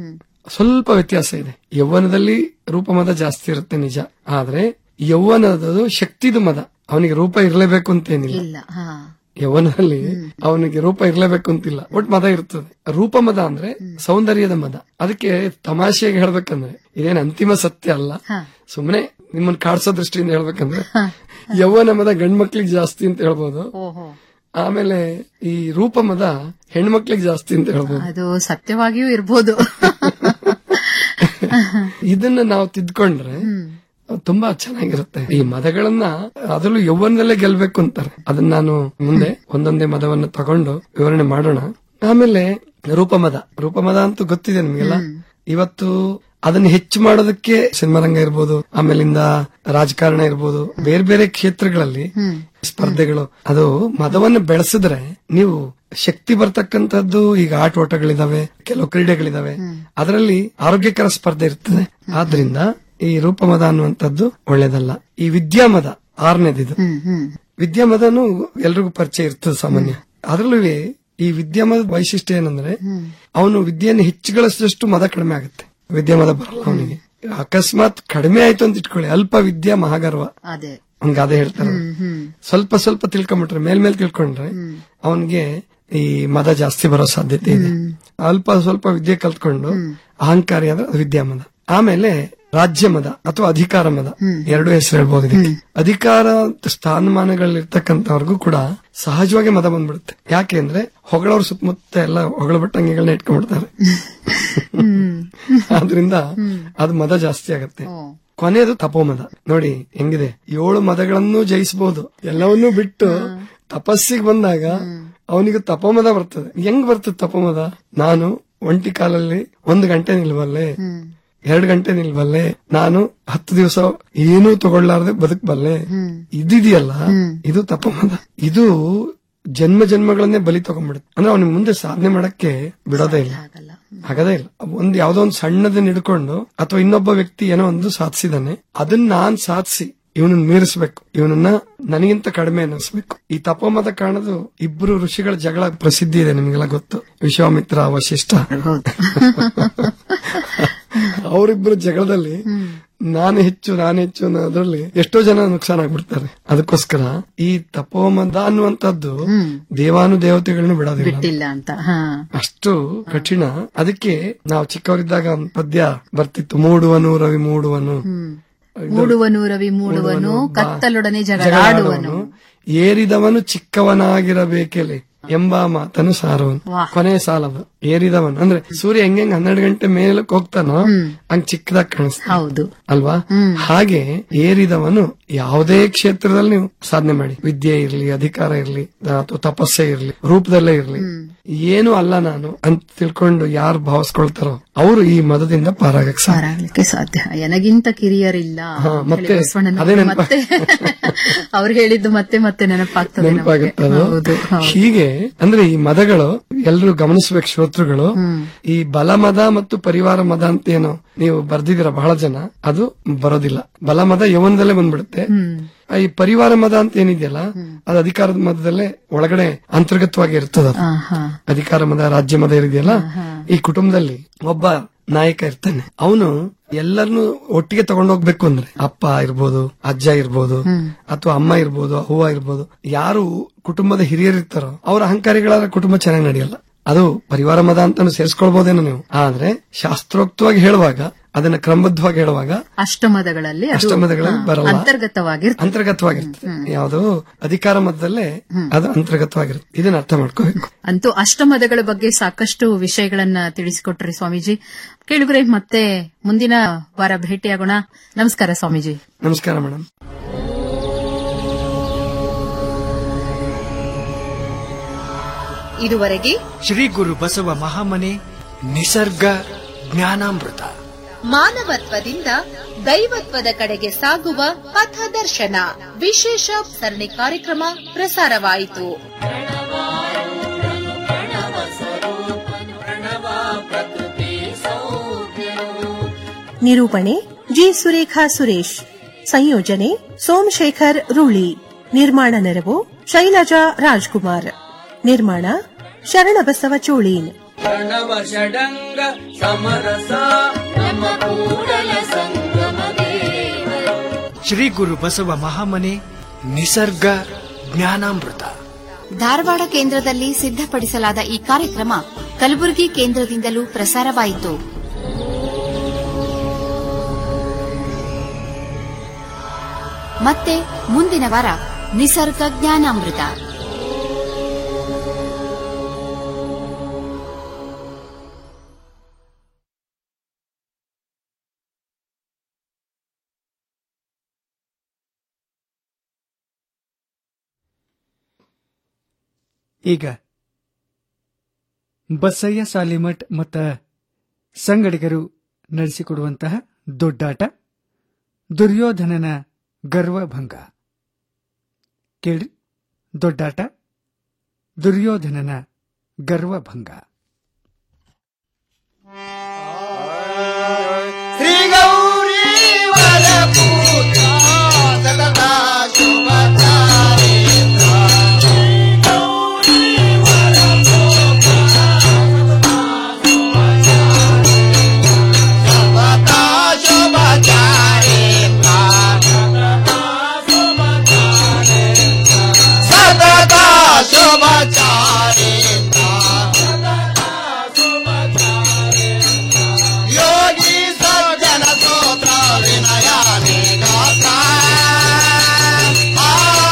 ಸ್ವಲ್ಪ ವ್ಯತ್ಯಾಸ ಇದೆ ಯೌವನದಲ್ಲಿ ರೂಪಮದ ಜಾಸ್ತಿ ಇರುತ್ತೆ ನಿಜ ಆದ್ರೆ ಯೌವನದ ಶಕ್ತಿದು ಮದ ಅವನಿಗೆ ರೂಪ ಇರಲೇಬೇಕು ಅಂತೇನಿಲ್ಲ ಇಲ್ಲ ಹಾ ಯೌವನದಲ್ಲಿ ಅವನಿಗೆ ರೂಪ ಇರ್ಲೇಬೇಕು ಅಂತಿಲ್ಲ ಒಟ್ ಮದ ಇರ್ತದೆ ರೂಪ ಮದ ಅಂದ್ರೆ ಸೌಂದರ್ಯದ ಮದ ಅದಕ್ಕೆ ತಮಾಷೆಗೆ ಹೇಳ್ಬೇಕಂದ್ರೆ ಇದೇನ್ ಅಂತಿಮ ಸತ್ಯ ಅಲ್ಲ ಸುಮ್ಮನೆ ನಿಮ್ಮನ್ನ ಕಾಡ್ಸೋ ದೃಷ್ಟಿಯಿಂದ ಹೇಳ್ಬೇಕಂದ್ರೆ ಯೌವನ ಮದ ಗಂಡ್ ಮಕ್ಳಿಗೆ ಜಾಸ್ತಿ ಅಂತ ಹೇಳ್ಬೋದು ಓಹೋ ಆಮೇಲೆ ಈ ರೂಪ ಮದ ಹೆಣ್ಮಕ್ಳಿಗೆ ಜಾಸ್ತಿ ಅಂತ ಹೇಳ್ಬೋದು ಅದು ಸತ್ಯವಾಗಿಯೂ ಇರ್ಬೋದು ಇದನ್ನ ನಾವು ತಿದ್ಕೊಂಡ್ರೆ ತುಂಬಾ ಚೆನ್ನಾಗಿರುತ್ತೆ ಈ ಮದಗಳನ್ನ ಅದರಲ್ಲೂ ಯೌವನದಲ್ಲೇ ಗೆಲ್ಬೇಕು ಅಂತಾರೆ ಅದನ್ನ ನಾನು ಮುಂದೆ ಒಂದೊಂದೇ ಮದವನ್ನು ತಗೊಂಡು ವಿವರಣೆ ಮಾಡೋಣ ಆಮೇಲೆ ರೂಪಮದ ರೂಪಮದ ಅಂತೂ ಗೊತ್ತಿದೆ ನಿಮ್ಗೆಲ್ಲ ಇವತ್ತು ಅದನ್ನ ಹೆಚ್ಚು ಮಾಡೋದಕ್ಕೆ ಸಿನಿಮಾ ರಂಗ ಇರ್ಬೋದು ಆಮೇಲಿಂದ ರಾಜಕಾರಣ ಇರ್ಬೋದು ಬೇರೆ ಬೇರೆ ಕ್ಷೇತ್ರಗಳಲ್ಲಿ ಸ್ಪರ್ಧೆಗಳು ಅದು ಮದವನ್ನು ಬೆಳೆಸಿದ್ರೆ ನೀವು ಶಕ್ತಿ ಬರ್ತಕ್ಕಂಥದ್ದು ಈಗ ಆಟೋಟಗಳಿದಾವೆ ಕೆಲವು ಕ್ರೀಡೆಗಳಿದಾವೆ ಅದರಲ್ಲಿ ಆರೋಗ್ಯಕರ ಸ್ಪರ್ಧೆ ಇರ್ತದೆ ಆದ್ರಿಂದ ಈ ರೂಪಮದ ಅನ್ನುವಂಥದ್ದು ಒಳ್ಳೇದಲ್ಲ ಈ ವಿದ್ಯಾಮದ ಆರನೇದಿದು ವಿದ್ಯಾಮದನು ಎಲ್ರಿಗೂ ಪರಿಚಯ ಇರ್ತದೆ ಸಾಮಾನ್ಯ ಅದರಲ್ಲೂ ಈ ವಿದ್ಯಾಮದ ವೈಶಿಷ್ಟ್ಯ ಏನಂದ್ರೆ ಅವನು ವಿದ್ಯೆಯನ್ನು ಹೆಚ್ಚು ಗಳಿಸಿದಷ್ಟು ಮದ ಕಡಿಮೆ ಆಗುತ್ತೆ ವಿದ್ಯಾಮದ ಬರಲ್ಲ ಅವನಿಗೆ ಅಕಸ್ಮಾತ್ ಕಡಿಮೆ ಆಯ್ತು ಅಂತ ಇಟ್ಕೊಳ್ಳಿ ಅಲ್ಪ ವಿದ್ಯಾ ಮಹಾಗರ್ವ ಅದೇ ಹಂಗ ಅದೇ ಹೇಳ್ತಾರೆ ಸ್ವಲ್ಪ ಸ್ವಲ್ಪ ತಿಳ್ಕೊಂಬಿಟ್ರೆ ಮೇಲ್ಮೇಲ್ ತಿಳ್ಕೊಂಡ್ರೆ ಅವನ್ಗೆ ಈ ಮದ ಜಾಸ್ತಿ ಬರೋ ಸಾಧ್ಯತೆ ಇದೆ ಅಲ್ಪ ಸ್ವಲ್ಪ ವಿದ್ಯೆ ಕಲ್ತ್ಕೊಂಡು ಅಹಂಕಾರಿ ಆದ್ರೆ ಅದು ವಿದ್ಯಾಮದ ಆಮೇಲೆ ರಾಜ್ಯ ಮದ ಅಥವಾ ಅಧಿಕಾರ ಮದ ಎರಡು ಹೆಸರು ಹೇಳ್ಬೋದು ಇದಕ್ಕೆ ಅಧಿಕಾರ ಸ್ಥಾನಮಾನಗಳಿರ್ತಕ್ಕಂಥವ್ರಿಗೂ ಕೂಡ ಸಹಜವಾಗಿ ಮದ ಬಂದ್ಬಿಡುತ್ತೆ ಯಾಕೆ ಅಂದ್ರೆ ಹೊಗಳವ್ರ ಸುತ್ತಮುತ್ತ ಎಲ್ಲ ಹೊಗಳ ಬಟ್ಟಂಗಿಗಳನ್ನ ಇಟ್ಕೊಂಡ್ಬಿಡ್ತಾರೆ ಆದ್ರಿಂದ ಅದು ಮದ ಜಾಸ್ತಿ ಆಗತ್ತೆ ಕೊನೆಯದು ತಪೋಮದ ನೋಡಿ ಹೆಂಗಿದೆ ಏಳು ಮದಗಳನ್ನು ಜಯಿಸಬಹುದು ಎಲ್ಲವನ್ನೂ ಬಿಟ್ಟು ತಪಸ್ಸಿಗೆ ಬಂದಾಗ ಅವನಿಗೆ ತಪೋಮದ ಬರ್ತದೆ ಹೆಂಗ್ ಬರ್ತದೆ ತಪೋಮದ ನಾನು ಒಂಟಿ ಕಾಲಲ್ಲಿ ಒಂದು ಗಂಟೆ ನಿಲ್ಬಲ್ಲೆ ಎರಡು ಗಂಟೆ ನಿಲ್ಬಲ್ಲೆ ನಾನು ಹತ್ತು ದಿವಸ ಏನೂ ತಗೊಳ್ಳಾರ್ದೆ ಬದುಕಬಲ್ಲೆ ಇದಿದೆಯಲ್ಲ ಇದು ತಪೋಮದ ಇದು ಜನ್ಮ ಜನ್ಮಗಳನ್ನೇ ಬಲಿ ತಗೊಂಡ್ಬಿಡುತ್ತೆ ಅಂದ್ರೆ ಅವನಿಗೆ ಮುಂದೆ ಸಾಧನೆ ಮಾಡಕ್ಕೆ ಬಿಡೋದೇ ಇಲ್ಲ ಆಗದೇ ಇಲ್ಲ ಒಂದ್ ಯಾವ್ದೋ ಒಂದು ಸಣ್ಣದನ್ನ ಹಿಡ್ಕೊಂಡು ಅಥವಾ ಇನ್ನೊಬ್ಬ ವ್ಯಕ್ತಿ ಏನೋ ಒಂದು ಸಾಧಿಸಿದಾನೆ ಅದನ್ನ ನಾನ್ ಸಾಧಿಸಿ ಇವನನ್ನ ಮೀರಿಸ್ಬೇಕು ಇವನನ್ನ ನನಗಿಂತ ಕಡಿಮೆ ಅನ್ನಿಸ್ಬೇಕು ಈ ತಪೋಮದ ಕಾರಣದು ಇಬ್ರು ಋಷಿಗಳ ಜಗಳ ಪ್ರಸಿದ್ಧಿ ಇದೆ ನಿಮ್ಗೆಲ್ಲ ಗೊತ್ತು ವಿಶ್ವಾಮಿತ್ರ ವಶಿಷ್ಠ ಅವರಿಬ್ರು ಜಗಳದಲ್ಲಿ ನಾನು ಹೆಚ್ಚು ನಾನು ಹೆಚ್ಚು ಅನ್ನೋದ್ರಲ್ಲಿ ಎಷ್ಟೋ ಜನ ನುಕ್ಸಾನ್ ಆಗ್ಬಿಡ್ತಾರೆ ಅದಕ್ಕೋಸ್ಕರ ಈ ತಪೋಮದ ಅನ್ನುವಂಥದ್ದು ದೇವಾನು ದೇವತೆಗಳನ್ನು ಬಿಡೋದಿಲ್ಲ ಬಿಟ್ಟಿಲ್ಲ ಅಂತ ಹಾ ಅಷ್ಟು ಕಠಿಣ ಅದಕ್ಕೆ ನಾವು ಚಿಕ್ಕವರಿದ್ದಾಗ ಒಂದು ಪದ್ಯ ಬರ್ತಿತ್ತು ಮೂಡುವನು ರವಿ ಮೂಡುವನು ಮೂಡುವನು ರವಿ ಮೂಡುವನು ಕತ್ತಲೊಡನೆ ಜಗಳಾಡುವನು ಏರಿದವನು ಚಿಕ್ಕವನಾಗಿರಬೇಕೆಲೆ ಎಂಬ ಮಾತನು ಸಾರವನು ಕೊನೆಯ ಸಾಲದು ಏರಿದವನು ಅಂದ್ರೆ ಸೂರ್ಯ ಹೆಂಗ್ ಹನ್ನೆರಡು ಗಂಟೆ ಮೇಲಕ್ಕೆ ಹೋಗ್ತಾನೋ ಹಂಗ್ ಚಿಕ್ಕದಾಗಿ ಕಾಣಿಸ್ತಾನೆ ಹೌದು ಅಲ್ವಾ ಹಾಗೆ ಏರಿದವನು ಯಾವುದೇ ಕ್ಷೇತ್ರದಲ್ಲಿ ನೀವು ಸಾಧನೆ ಮಾಡಿ ವಿದ್ಯೆ ಇರ್ಲಿ ಅಧಿಕಾರ ಇರ್ಲಿ ಅಥವಾ ತಪಸ್ಸೆ ಇರ್ಲಿ ರೂಪದಲ್ಲೇ ಇರ್ಲಿ ಏನು ಅಲ್ಲ ನಾನು ಅಂತ ತಿಳ್ಕೊಂಡು ಯಾರು ಭಾವಿಸ್ಕೊಳ್ತಾರೋ ಅವರು ಈ ಮದದಿಂದ ಪಾರಾಗಕ್ ಸಾಧ್ಯ ಪಾರಾಗ್ಲಿಕ್ಕೆ ಸಾಧ್ಯ ಎನಗಿಂತ ಕಿರಿಯರಿಲ್ಲ ಹಾ, ಅಂತ ಮತ್ತೆ ಹೇಳಿ ಬಸವಣ್ಣನವರು ಅದೇ ನೆನಪ- ಮತ್ತೆ ಅವ್ರು ಹೇಳಿದ್ದು ಮತ್ತೆ ಮತ್ತೆ ನೆನಪಾಗ್ತದೆ ನಮ್ಗೆ. ನೆನಪಾಗುತ್ತೆ ಅದು. ಹೌದು ಹೌದು. ಹೀಗೆ ಅಂದ್ರೆ ಈ ಮದಗಳು ಎಲ್ಲರೂ ಗಮನಿಸಬೇಕು ಶ್ರೋತೃಗಳು ಈ ಬಲಮದ ಮತ್ತು ಪರಿವಾರ ಮದ ಅಂತ ಏನು ನೀವು ಬರ್ದಿದ್ದೀರ ಬಹಳ ಜನ ಅದು ಬರೋದಿಲ್ಲ ಬಲಮದ ಯವನದಲ್ಲೇ ಬಂದ್ಬಿಡುತ್ತೆ ಆ ಈ ಪರಿವಾರ ಮದ ಅಂತ ಏನಿದೆಯಲ್ಲ ಅದು ಅಧಿಕಾರದ ಮದದಲ್ಲೇ ಒಳಗಡೆ ಅಂತರ್ಗತವಾಗಿ ಇರ್ತದ ಆ, ಹಾ. ಅಧಿಕಾರ ಮದ ರಾಜ್ಯ ಮದ ಇದೆಯಲ್ಲ ಈ ಕುಟುಂಬದಲ್ಲಿ ಒಬ್ಬ ನಾಯಕ ಇರ್ತಾನೆ ಅವನು ಎಲ್ಲರನ್ನು ಒಟ್ಟಿಗೆ ತಗೊಂಡೋಗ್ಬೇಕು ಅಂದ್ರೆ ಅಪ್ಪ ಇರ್ಬೋದು ಅಜ್ಜ ಇರ್ಬೋದು ಅಥವಾ ಅಮ್ಮ ಇರ್ಬೋದು ಅವ್ವ ಇರ್ಬೋದು ಯಾರು ಕುಟುಂಬದ ಹಿರಿಯರಿರ್ತಾರೋ ಅವ್ರ ಅಹಂಕಾರಿಗಳಾದ ಕುಟುಂಬ ಚೆನ್ನಾಗಿ ನಡೆಯಲ್ಲ ಅದು ಪರಿವಾರ ಮದ ಅಂತಾನು ಸೇರಿಸ್ಕೊಳ್ಬಹುದೇನೋ ನೀವು ಆದ್ರೆ ಶಾಸ್ತ್ರೋಕ್ತವಾಗಿ ಹೇಳುವಾಗ ಅದನ್ನ ಕ್ರಮಬದ್ಧವಾಗಿ ಹೇಳುವಾಗ ಅಷ್ಟಮದಗಳಲ್ಲಿ ಅದು, ಅಷ್ಟಮದಗಳಲ್ಲಿ ಹಾ, ಬರಲ್ಲ ಅಂತರ್ಗತವಾಗಿರ್ತದೆ ಅಂತರ್ಗತವಾಗಿರ್ತದೆ ಯಾವುದು ಅಧಿಕಾರ ಮದ್ದಲ್ಲೇ ಅದು ಅಂತರ್ಗತವಾಗಿರುತ್ತೆ ಇದನ್ನ ಅರ್ಥ ಮಾಡ್ಕೋಬೇಕು ಅಂತೂ ಅಷ್ಟಮದಗಳ ಬಗ್ಗೆ ಸಾಕಷ್ಟು ವಿಷಯಗಳನ್ನ ತಿಳಿಸಿಕೊಟ್ರಿ ಸ್ವಾಮೀಜಿ ಕೇಳಿದ್ರೆ ಮತ್ತೆ ಮುಂದಿನ ವಾರ ಭೇಟಿಯಾಗೋಣ ನಮಸ್ಕಾರ ಸ್ವಾಮೀಜಿ ನಮಸ್ಕಾರ ಮೇಡಮ್ ಇದುವರೆಗೆ ಶ್ರೀ ಗುರು ಬಸವ ಮಹಾಮನೆ ನಿಸರ್ಗ ಜ್ಞಾನಾಮೃತ ಮಾನವತ್ವದಿಂದ ದೈವತ್ವದ ಕಡೆಗೆ ಸಾಗುವ ಪಥದರ್ಶನ ವಿಶೇಷ ಸರಣಿ ಕಾರ್ಯಕ್ರಮ ಪ್ರಸಾರವಾಯಿತು ನಿರೂಪಣೆ ಜಿ ಸುರೇಖಾ ಸುರೇಶ್ ಸಂಯೋಜನೆ ಸೋಮಶೇಖರ್ ರೂಳಿ ನಿರ್ಮಾಣ ನೆರವು ಶೈಲಜಾ ರಾಜ್ಕುಮಾರ್ ನಿರ್ಮಾಣ ಶರಣಬಸವ ಚೋಳೀನ್ ಪ್ರಣವ ಷಡಂಗ ಸಮರಸ ನಮ್ಮ ಕೂಡಲ ಸಂಗಮ ದೇವರು ಶ್ರೀ ಗುರು ಬಸವ ಮಹಾಮನೆ ನಿಸರ್ಗ ಜ್ಞಾನಾಮೃತ ಧಾರವಾಡ ಕೇಂದ್ರದಲ್ಲಿ ಸಿದ್ಧಪಡಿಸಲಾದ ಈ ಕಾರ್ಯಕ್ರಮ ಕಲಬುರಗಿ ಕೇಂದ್ರದಿಂದಲೂ ಪ್ರಸಾರವಾಯಿತು ಮತ್ತೆ ಮುಂದಿನ ವಾರ ನಿಸರ್ಗ ಜ್ಞಾನಾಮೃತ ಈಗ ಬಸಯ್ಯ ಸಾಲಿಮಠ್ ಮತ್ತ ಸಂಗಡಿಗರು ನಡೆಸಿಕೊಡುವಂತಹ ದೊಡ್ಡಾಟ ದುರ್ಯೋಧನನ ಗರ್ವಭಂಗ ಕೇಳ್ರಿ ದೊಡ್ಡಾಟ ದುರ್ಯೋಧನನ ಗರ್ವಭಂಗ ಶ್ರೀ ಗೌರಿ ವರಪೂತ ಸತತ ಶುಭಚಾರಿತ್ರ ಸತತ ಶುಭಚಾರಿತ್ರ ಯೋಗಿ ಸಜ್ಜನ ಸ್ತೋತ್ರ ವಿನಯ ಗಾತ್ರ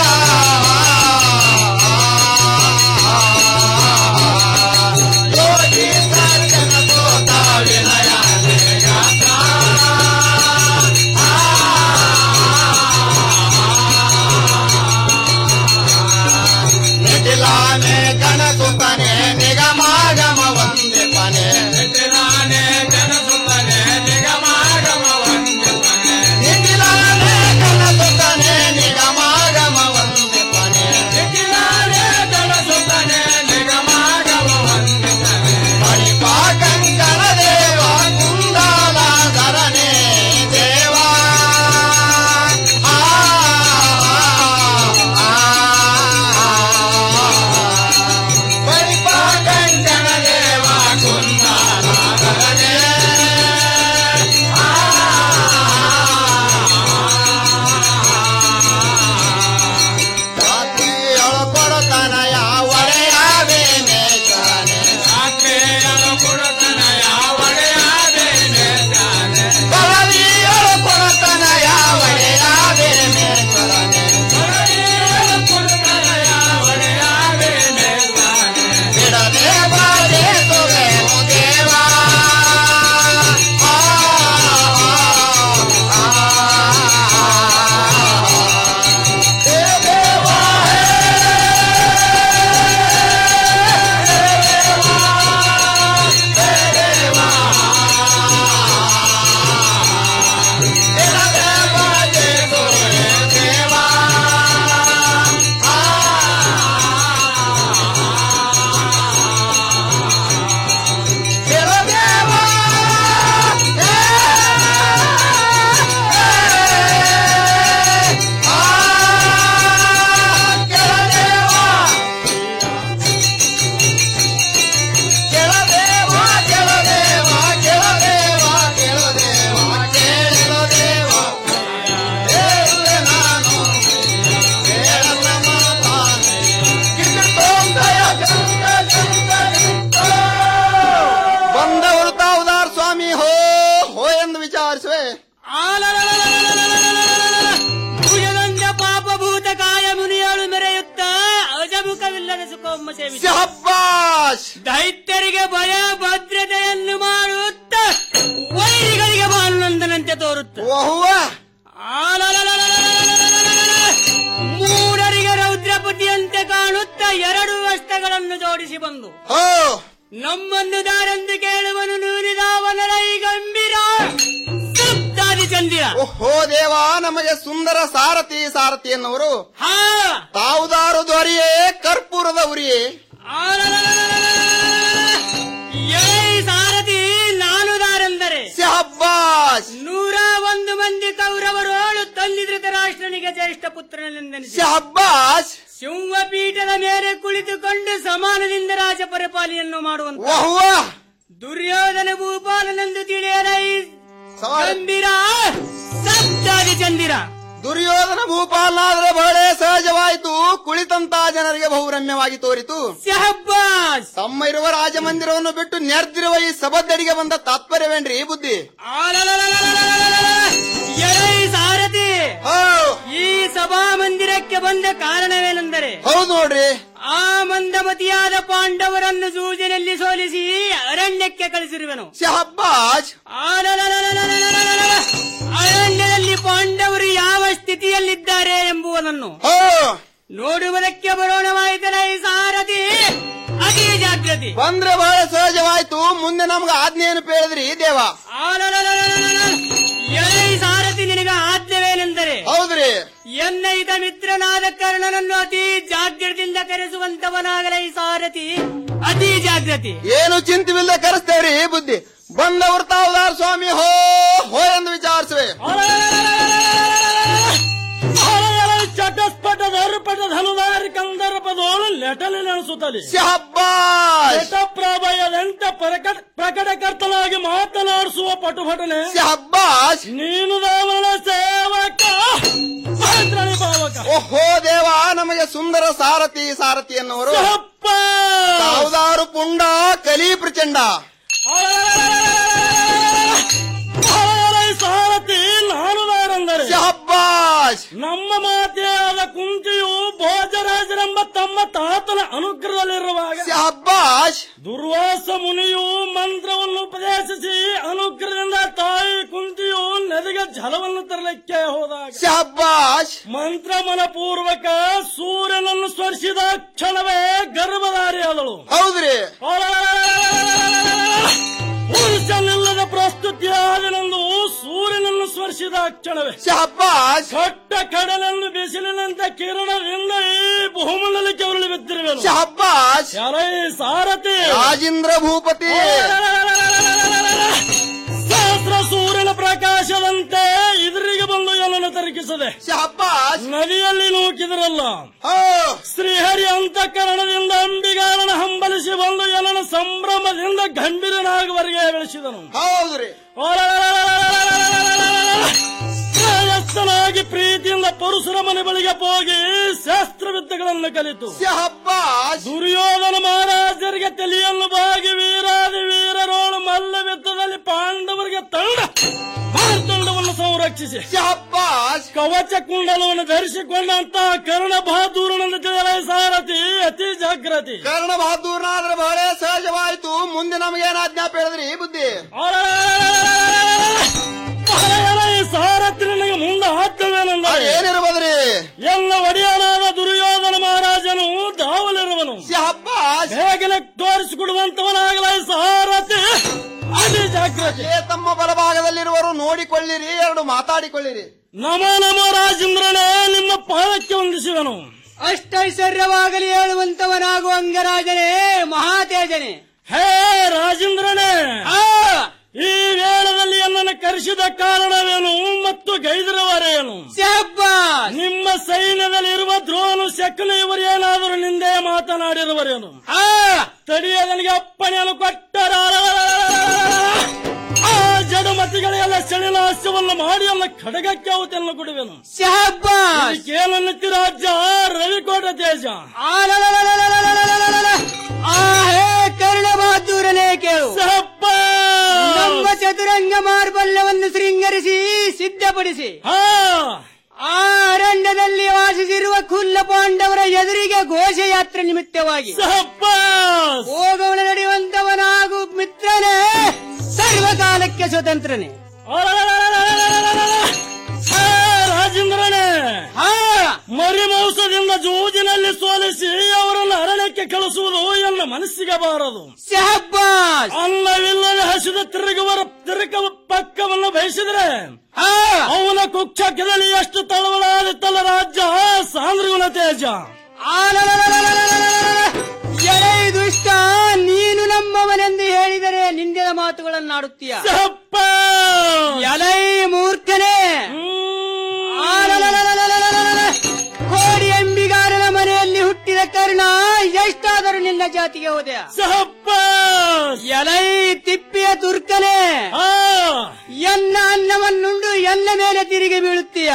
ಸೇವಿಸಿ ಶಹಬ್ಬಾಷ್ ದೈತ್ಯರಿಗೆ ಭಯ ಭದ್ರತೆಯನ್ನು ಮಾಡುತ್ತ ವೈರಿಗಳಿಗೆ ಭಾನುನಂದನಂತೆ ತೋರುತ್ತೆ ಮೂಢರಿಗೆ ರೌದ್ರಪತಿಯಂತೆ ಕಾಣುತ್ತ ಎರಡು ವಸ್ತಗಳನ್ನು ಜೋಡಿಸಿ ಬಂದು ನಮ್ಮನ್ನು ದಾರೆಂದು ಕೇಳುವನು ನೂರಿದಾವನರ ಈ ಗಂಭೀರ ಸಪ್ತಾದಿ ಚಂದಿರ ಓಹೋ ದೇವ ನಮಗೆ ಸುಂದರ ಸಾರಥಿ ಸಾರಥಿ ಎನ್ನುವರು ತಾವುದಾರು ದೊರೆಯೇ ಕರ್ಪೂರದ ಉರಿಯೇ ಏಯ್ ಸಾರಥಿ ನಾನು ದಾರೆಂದರೆ ಶಹಬ್ಬಾಷ್ ನೂರ ಒಂದು ಮಂದಿ ಕೌರವರೋಳು ತಂದಿ ಧೃತರಾಷ್ಟ್ರನಿಗೆ ಜ್ಯೇಷ್ಠ ಪುತ್ರನೆಂದೆನಿಸಿ ಶಹಬ್ಬಾಷ್ ಸಿಂಹಪೀಠದ ಮೇಲೆ ಕುಳಿತುಕೊಂಡು ಸಮಾನದಿಂದ ರಾಜ ಪರಿಪಾಲನೆಯನ್ನು ಮಾಡುವಂತ ದುರ್ಯೋಧನ ಭೂಪಾಲನೆಂದು ತಿಳಿಯಲೈ ಗಂಭೀರ ಸಪ್ತಾದಿ ಚಂದಿರ ದುರ್ಯೋಧನ ಭೂಪಾಲನಾದ್ರೆ ಬಹಳ ಸಹಜವಾಯಿತು ಕುಳಿತಂತ ಜನರಿಗೆ ಬಹುರಮ್ಯವಾಗಿ ತೋರಿತು ತಮ್ಮ ಇರುವ ರಾಜಮಂದಿರವನ್ನು ಬಿಟ್ಟು ನೆರೆದಿರುವ ಈ ಸಭದ್ದಡಿಗೆ ಬಂದ ತಾತ್ಪರ್ಯವೇನ್ರಿ ಈ ಬುದ್ಧಿ ಎಲೈ ಸಾರಥಿ ಈ ಸಭಾ ಮಂದಿರಕ್ಕೆ ಬಂದ ಕಾರಣವೇನೆಂದರೆ ಹೌದು ನೋಡ್ರಿ ಆ ಮಂದಮತಿಯಾದ ಪಾಂಡವರನ್ನು ಸೂಜನೆಯಲ್ಲಿ ಸೋಲಿಸಿ ಅರಣ್ಯಕ್ಕೆ ಕಳಿಸಿರುವೆನು ಶಹಬ್ಬಾಜ್ ಅರಣ್ಯದಲ್ಲಿ ಪಾಂಡವರು ಯಾವ ಸ್ಥಿತಿಯಲ್ಲಿದ್ದಾರೆ ಎಂಬುದನ್ನು ನೋಡುವುದಕ್ಕೆ ಬರೋಣವಾಯಿತಲ್ಲ ಈ ಸಾರಥಿ ಅತಿ ಜಾಗೃತಿ ಬಂದ್ರೆ ಬಹಳ ಸಹಜವಾಯ್ತು ಮುಂದೆ ನಮ್ಗೆ ಆಜ್ಞೆಯನ್ನು ಪೇಳಿದ್ರಿ ದೇವ ಎಲೈ ಸಾರಥಿ ನಿನಗ ಆದ್ಯವೇನೆಂದರೆ ಹೌದ್ರಿ ಎನ್ನ ಹಿತ ಮಿತ್ರನಾದ ಕರ್ಣನನ್ನು ಅತಿ ಜಾಗ್ರತೆಯಿಂದ ಕರೆಸುವಂತವನಾಗಲ ಈ ಸಾರಥಿ ಅತಿ ಜಾಗೃತಿ ಏನು ಚಿಂತವಿಲ್ಲದೆ ಕರೆಸ್ತೇವ್ರಿ ಈ ಬುದ್ಧಿ ಬಂದವರು ತಾವುದಾರ ಸ್ವಾಮಿ ಹೋ ಹೋ ಎಂದು ವಿಚಾರಿಸುವೆ ಚಟಸ್ಪಟ ದರ್ಪಟ ಧನುದಾರಿ ಕಂದರ್ಪದೋಳು ಲೆಟಲಿ ನಡೆಸುತ್ತಲಿ ಪ್ರಭಯದಂತೆ ಪ್ರಕಟ ಪ್ರಕಟಕರ್ತನಾಗಿ ಮಾತನಾಡಿಸುವ ಪಟುಭಟನೆ ನೀನು ರಾವಣ ಸೇವಕ ಮಂತ್ರನಿ ಭಾವಕ ಓಹೋ ದೇವ ನಮಗೆ ಸುಂದರ ಸಾರಥಿ ಸಾರಥಿ ಎನ್ನುವರು ತಾವುದಾರು ಪುಂಡ ಕಲಿ ಪ್ರಚಂಡ ಸಾರಥಿ ನಾನು ನಾರೆಂದರೆ ನಮ್ಮ ಮಾತೆಯಾದ ಕುಂತಿಯು ಭೋಜರಾಜರೆಂಬ ತಮ್ಮ ತಾತನ ಅನುಗ್ರಹದಲ್ಲಿರುವಾಗ ದುರ್ವಾಸ ಮುನಿಯು ಮಂತ್ರವನ್ನು ಉಪದೇಶಿಸಿ ಅನುಗ್ರಹದಿಂದ ತಾಯಿ ಕುಂತಿಯು ನದಿಗೆ ಜಲವನ್ನು ತರಲಿಕ್ಕೆ ಹೋದಾಗ ಮಂತ್ರ ಮನಪೂರ್ವಕ ಸೂರ್ಯನನ್ನು ಸ್ಪರ್ಶಿದ ಕ್ಷಣವೇ ಗರ್ಭಧಾರಿಯಾದಳು ಹೌದ್ರಿ ಪುರುಷನಿಲ್ಲದ ಪ್ರಸ್ತುತಿಯಾದನೆಂದು ಸೂರ್ಯನನ್ನು ಸ್ಪರ್ಶಿದ ಕ್ಷಣವೇ ಕಟ್ಟ ಕಡಲನ್ನು ಬಿಸಿಲಿನಂತೆ ಕಿರಣದಿಂದ ಈ ಭೂಮಂಡಲಕ್ಕೆ ಉರುಳಿ ಬಿದ್ದಿರುವೆನು ಎಲೈ ಸಾರಥಿ ರಾಜೇಂದ್ರ ಭೂಪತಿ ಸಹಸ್ರ ಸೂರ್ಯನ ಪ್ರಕಾಶದಂತೆ ಎದುರಿಗೆ ಬಂದು ಎಲ್ಲನ್ನು ತರಕಿಸದೆ ನದಿಯಲ್ಲಿ ನೂಕಿದ್ರಲ್ಲ ಶ್ರೀಹರಿ ಅಂತಃಕರಣದಿಂದ ಅಂಬಿಗಾರನ ಹಂಬಲಿಸಿ ಬಂದು ಎಲ್ಲನ ಸಂಭ್ರಮದಿಂದ ಗಂಭೀರನಾಗುವರೆಗೆ ಬೆಳೆಸಿದನು ಹೌದ್ರಿ ಶ್ರೇಯಸ್ಸನಾಗಿ ಪ್ರೀತಿಯಿಂದ ಪರುಶುರ ಮನೆ ಬಳಿಗೆ ಹೋಗಿ ಶಾಸ್ತ್ರವಿದ್ಯೆಗಳನ್ನು ಕಲಿತು ದುರ್ಯೋಧನ ಮಹಾರಾಜರಿಗೆ ತಲೆಯನ್ನು ಬಾಗಿ ವೀರಾದಿ ವೀರರೋಳು ಮಲ್ಲವಿದ್ದದಲ್ಲಿ ಪಾಂಡವರಿಗೆ ತಂಡ ಮಾರ್ತಂಡವನ್ನು ಸಂರಕ್ಷಿಸಿ ಕವಚ ಕುಂಡಲವನ್ನು ಧರಿಸಿಕೊಂಡಂತಹ ಕರ್ಣ ಬಹಾದೂರನನ್ನು ತಿಳಿಯಲೇ ಸಾರಥಿ ಅತಿ ಜಾಗ್ರತಿ ಕರ್ಣ ಬಹದ್ದೂರ್ನಾದ್ರೆ ಬಹಳ ಸಹಜವಾಯಿತು ಮುಂದೆ ನಮಗೇನು ಆಜ್ಞಾಪ ಹೇಳಿದ್ರಿ ಈ ಬುದ್ಧಿ ಸಾರಥಿ ನನಗೆ ಮುಂದೆ ಹಾಕ್ತವೇನೆಂದರೆ ಏನಿರ್ಬೋದ್ರಿ ಎಲ್ಲ ಒಡೆಯನಾದ ದುರ್ಯೋಧನ ಮಹಾರಾಜನು ದಾವಲಿರುವನು ಬೇಗನೆ ತೋರಿಸಿಕೊಡುವಂತವನಾಗಲ ಸಾರಥಿ ಅತಿ ಜಾಗ್ರತೆ ತಮ್ಮ ಬಲಭಾಗದಲ್ಲಿರುವರು ನೋಡಿಕೊಳ್ಳಿರಿ ಎರಡು ಮಾತಾಡಿಕೊಳ್ಳಿರಿ ನಮ ನಮ ರಾಜೇಂದ್ರನೇ ನಿಮ್ಮ ಪಾದಕ್ಕೆ ವಂದಿಸುವನು ಅಷ್ಟೈಶ್ವರ್ಯವಾಗಲಿ ಹೇಳುವಂತವನಾಗು ಅಂಗರಾಜನೇ ಮಹಾತೇಜನೇ ಹೇ ರಾಜೇಂದ್ರನೇ ಈ ವೇಳದಲ್ಲಿ ನನ್ನನ್ನು ಕರೆಸಿದ ಕಾರಣವೇನು ಮತ್ತು ಗೈದಿರುವರೇನು ನಿಮ್ಮ ಸೈನ್ಯದಲ್ಲಿರುವ ದ್ರೋಣು ಶಕುನ ಇವರೇನಾದರೂ ನಿಂದೆ ಮಾತನಾಡಿರುವರೇನು ತಡಿಯದನಿಗೆ ಅಪ್ಪಣೆಯನ್ನು ಕೊಟ್ಟರ ಆ ಜಡಮತಿಗಳೆಲ್ಲ ಸೆಳಿನಾಶವನ್ನು ಮಾಡಿ ಎಲ್ಲ ಖಡಗಕ್ಕೆ ಅವತೆಯನ್ನು ಕೊಡುವೆನು ಕೇಳನ್ನಿತ್ತಿ ರಾಜ್ಯ ರವಿಕೋಟ ದೇಶ ಆ ಹೇ ಕರ್ಣ ಬಹದ್ದೂರನೇ ಕೇಳು ನಮ್ಮ ಚತುರಂಗ ಮಾರ್ಬಲ್ಯವನ್ನು ಶೃಂಗರಿಸಿ ಸಿದ್ಧಪಡಿಸಿ ಆ ಅರಣ್ಯದಲ್ಲಿ ವಾಸಿಸಿರುವ ಕುಲ್ಲ ಪಾಂಡವರ ಎದುರಿಗೆ ಘೋಷಯಾತ್ರೆ ನಿಮಿತ್ತವಾಗಿ ಹೋಗೋಣ ನಡೆಯುವಂತವನಾಗು ಮಿತ್ರನೇ ಸರ್ವಕಾಲಕ್ಕೆ ಸ್ವತಂತ್ರನೇ ರಾಜೇಂದ್ರನೇ ಮರಿ ಮೌಸದಿಂದ ಜೂಜಿನಲ್ಲಿ ಸೋಲಿಸಿ ಅವರನ್ನು ಅರಣ್ಯಕ್ಕೆ ಕಳಿಸುವುದು ಎನ್ನ ಮನಸ್ಸಿಗೆ ಬಾರದು ಅನ್ನವಿಲ್ಲದೆ ಹಸಿದ ತಿರುಗುವರ ತಿರುಗುವ ಪಕ್ಕವನ್ನು ಬಯಸಿದ್ರೆ ಅವನ ಕುಕ್ಷಕದಲ್ಲಿ ಎಷ್ಟು ತಳವಳಾದಿತ್ತಲ್ಲ ರಾಜ್ಯ ಸಾಂದ್ರಗುಣ ತೇಜ ಎಳೆ ದುಷ್ಟ ನೀನು ನಮ್ಮವನೆಂದು ಹೇಳಿದರೆ ನಿಂದಿನ ಮಾತುಗಳನ್ನಾಡುತ್ತೀಯ ಎಲೈ ಮೂರ್ಖನೇ ಆಲಲಲಲಲಲಲಲ. ಕೋಡಿ ಎಂಬಿಗಾರನ ಮನೆಯಲ್ಲಿ ಹುಟ್ಟಿದ ಕರ್ಣ ಎಷ್ಟಾದರೂ ನಿನ್ನ ಜಾತಿಗೆ ಹೋದೆಯ ಎಲೈ ತಿಪ್ಪಿಯ ತುರ್ಕನೇ ಎನ್ನ ಅನ್ನವನ್ನುಂಡು ಎನ್ನ ಮೇಲೆ ತಿರುಗಿ ಬೀಳುತ್ತೀಯ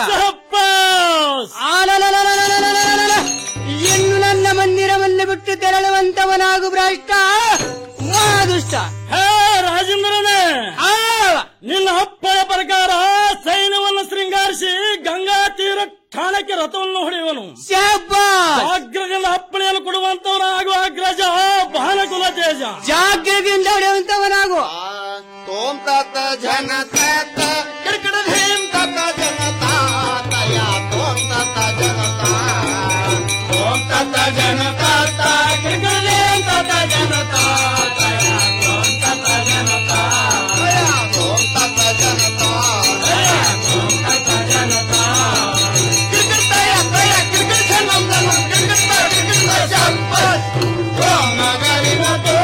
ಆಲಲಲಲಲಲಲಲಲ. ಇನ್ನು ನನ್ನ ಮಂದಿರವನ್ನು ಬಿಟ್ಟು ತೆರಳುವಂತವನಾಗು ಭ್ರಷ್ಟ ಮಹಾದುಷ್ಟ ಹೇ ರಾಜೇಂದ್ರನೇ ನಿನ್ನ ಅಪ್ಪನ ಪ್ರಕಾರ ಸೈನ್ಯವನ್ನು ಶೃಂಗಾರಿಸಿ ಗಂಗಾ ತೀರ ಠಾಣಕ್ಕೆ ರಥವನ್ನು ಹೊಡೆಯುವನು ಜಾಗ್ರದಿಂದ ಅಪ್ಪಣೆಯನ್ನು ಕೊಡುವಂತವನಾಗು ಅಗ್ರಜ ಬಾನಕುಲ ತೇಜ ಜಾಗ್ರತೆಯಿಂದ ಹೊಡೆಯುವಂತವನಾಗು ತೋಂ ತಾತ ಜನ ತಾತ ಕಿಡಕಿಡ ಧೀಂ ತಾತ ಜನ ತಾತಯ ತೋಂ ತಾತ ಜನ ತೋಂ ತಾತ ಜನ ತಾತ ಕಿಡಕಿಡ ಧೀಂ ತಾತ ಜನ ತಾತಯ ತೋಂ ತಾತ ಜನ ತಾತಯ ತೋಂ ತಾತ ಜನ ತಾತಯ ತೋಂ ತಾತ ಜನ ಕಿಡಕಿಡ ತಯ ತಯ ಕಿಡಕಿಡ ಜನ ಜನ ಕಿಡಕಿಡ ತಯ ಕಿಡಕಿಡ ತಯ ಜಂಪ ತೋಂ ನಗರಿನ ತೋ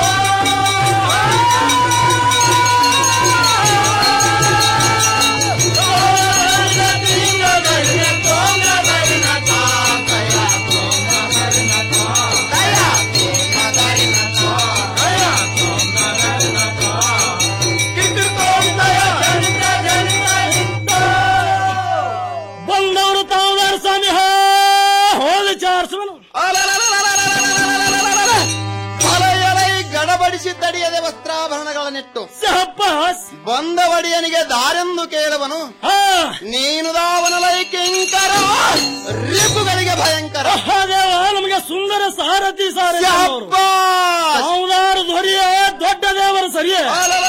ಬಂದವರು ತಾವುದಾರ ಸ್ವಾಮಿ ಹೋ ಹೋಗಿ ಚಾರಿಸುವನು ಹೊಲೆಯಲೈ ಗಡಬಡಿಸಿ ತಡಿಯದೆ ವಸ್ತ್ರಾಭರಣಗಳನ್ನಿಟ್ಟು ಬಂದ ಒಡೆಯನಿಗೆ ದಾರೆಂದು ಕೇಳುವನು ನೀನು ದಾವನಲೈ ಕಿಂಕರ ರಿಪುಗಳಿಗೆ ಭಯಂಕರ ದೇವ ನಮಗೆ ಸುಂದರ ಸಾರಥಿ ಸಾರಥಿ ತಾವುದಾರ ಧ್ವರಿಯ ದೊಡ್ಡ ದೇವರ ಸರಿಯೇ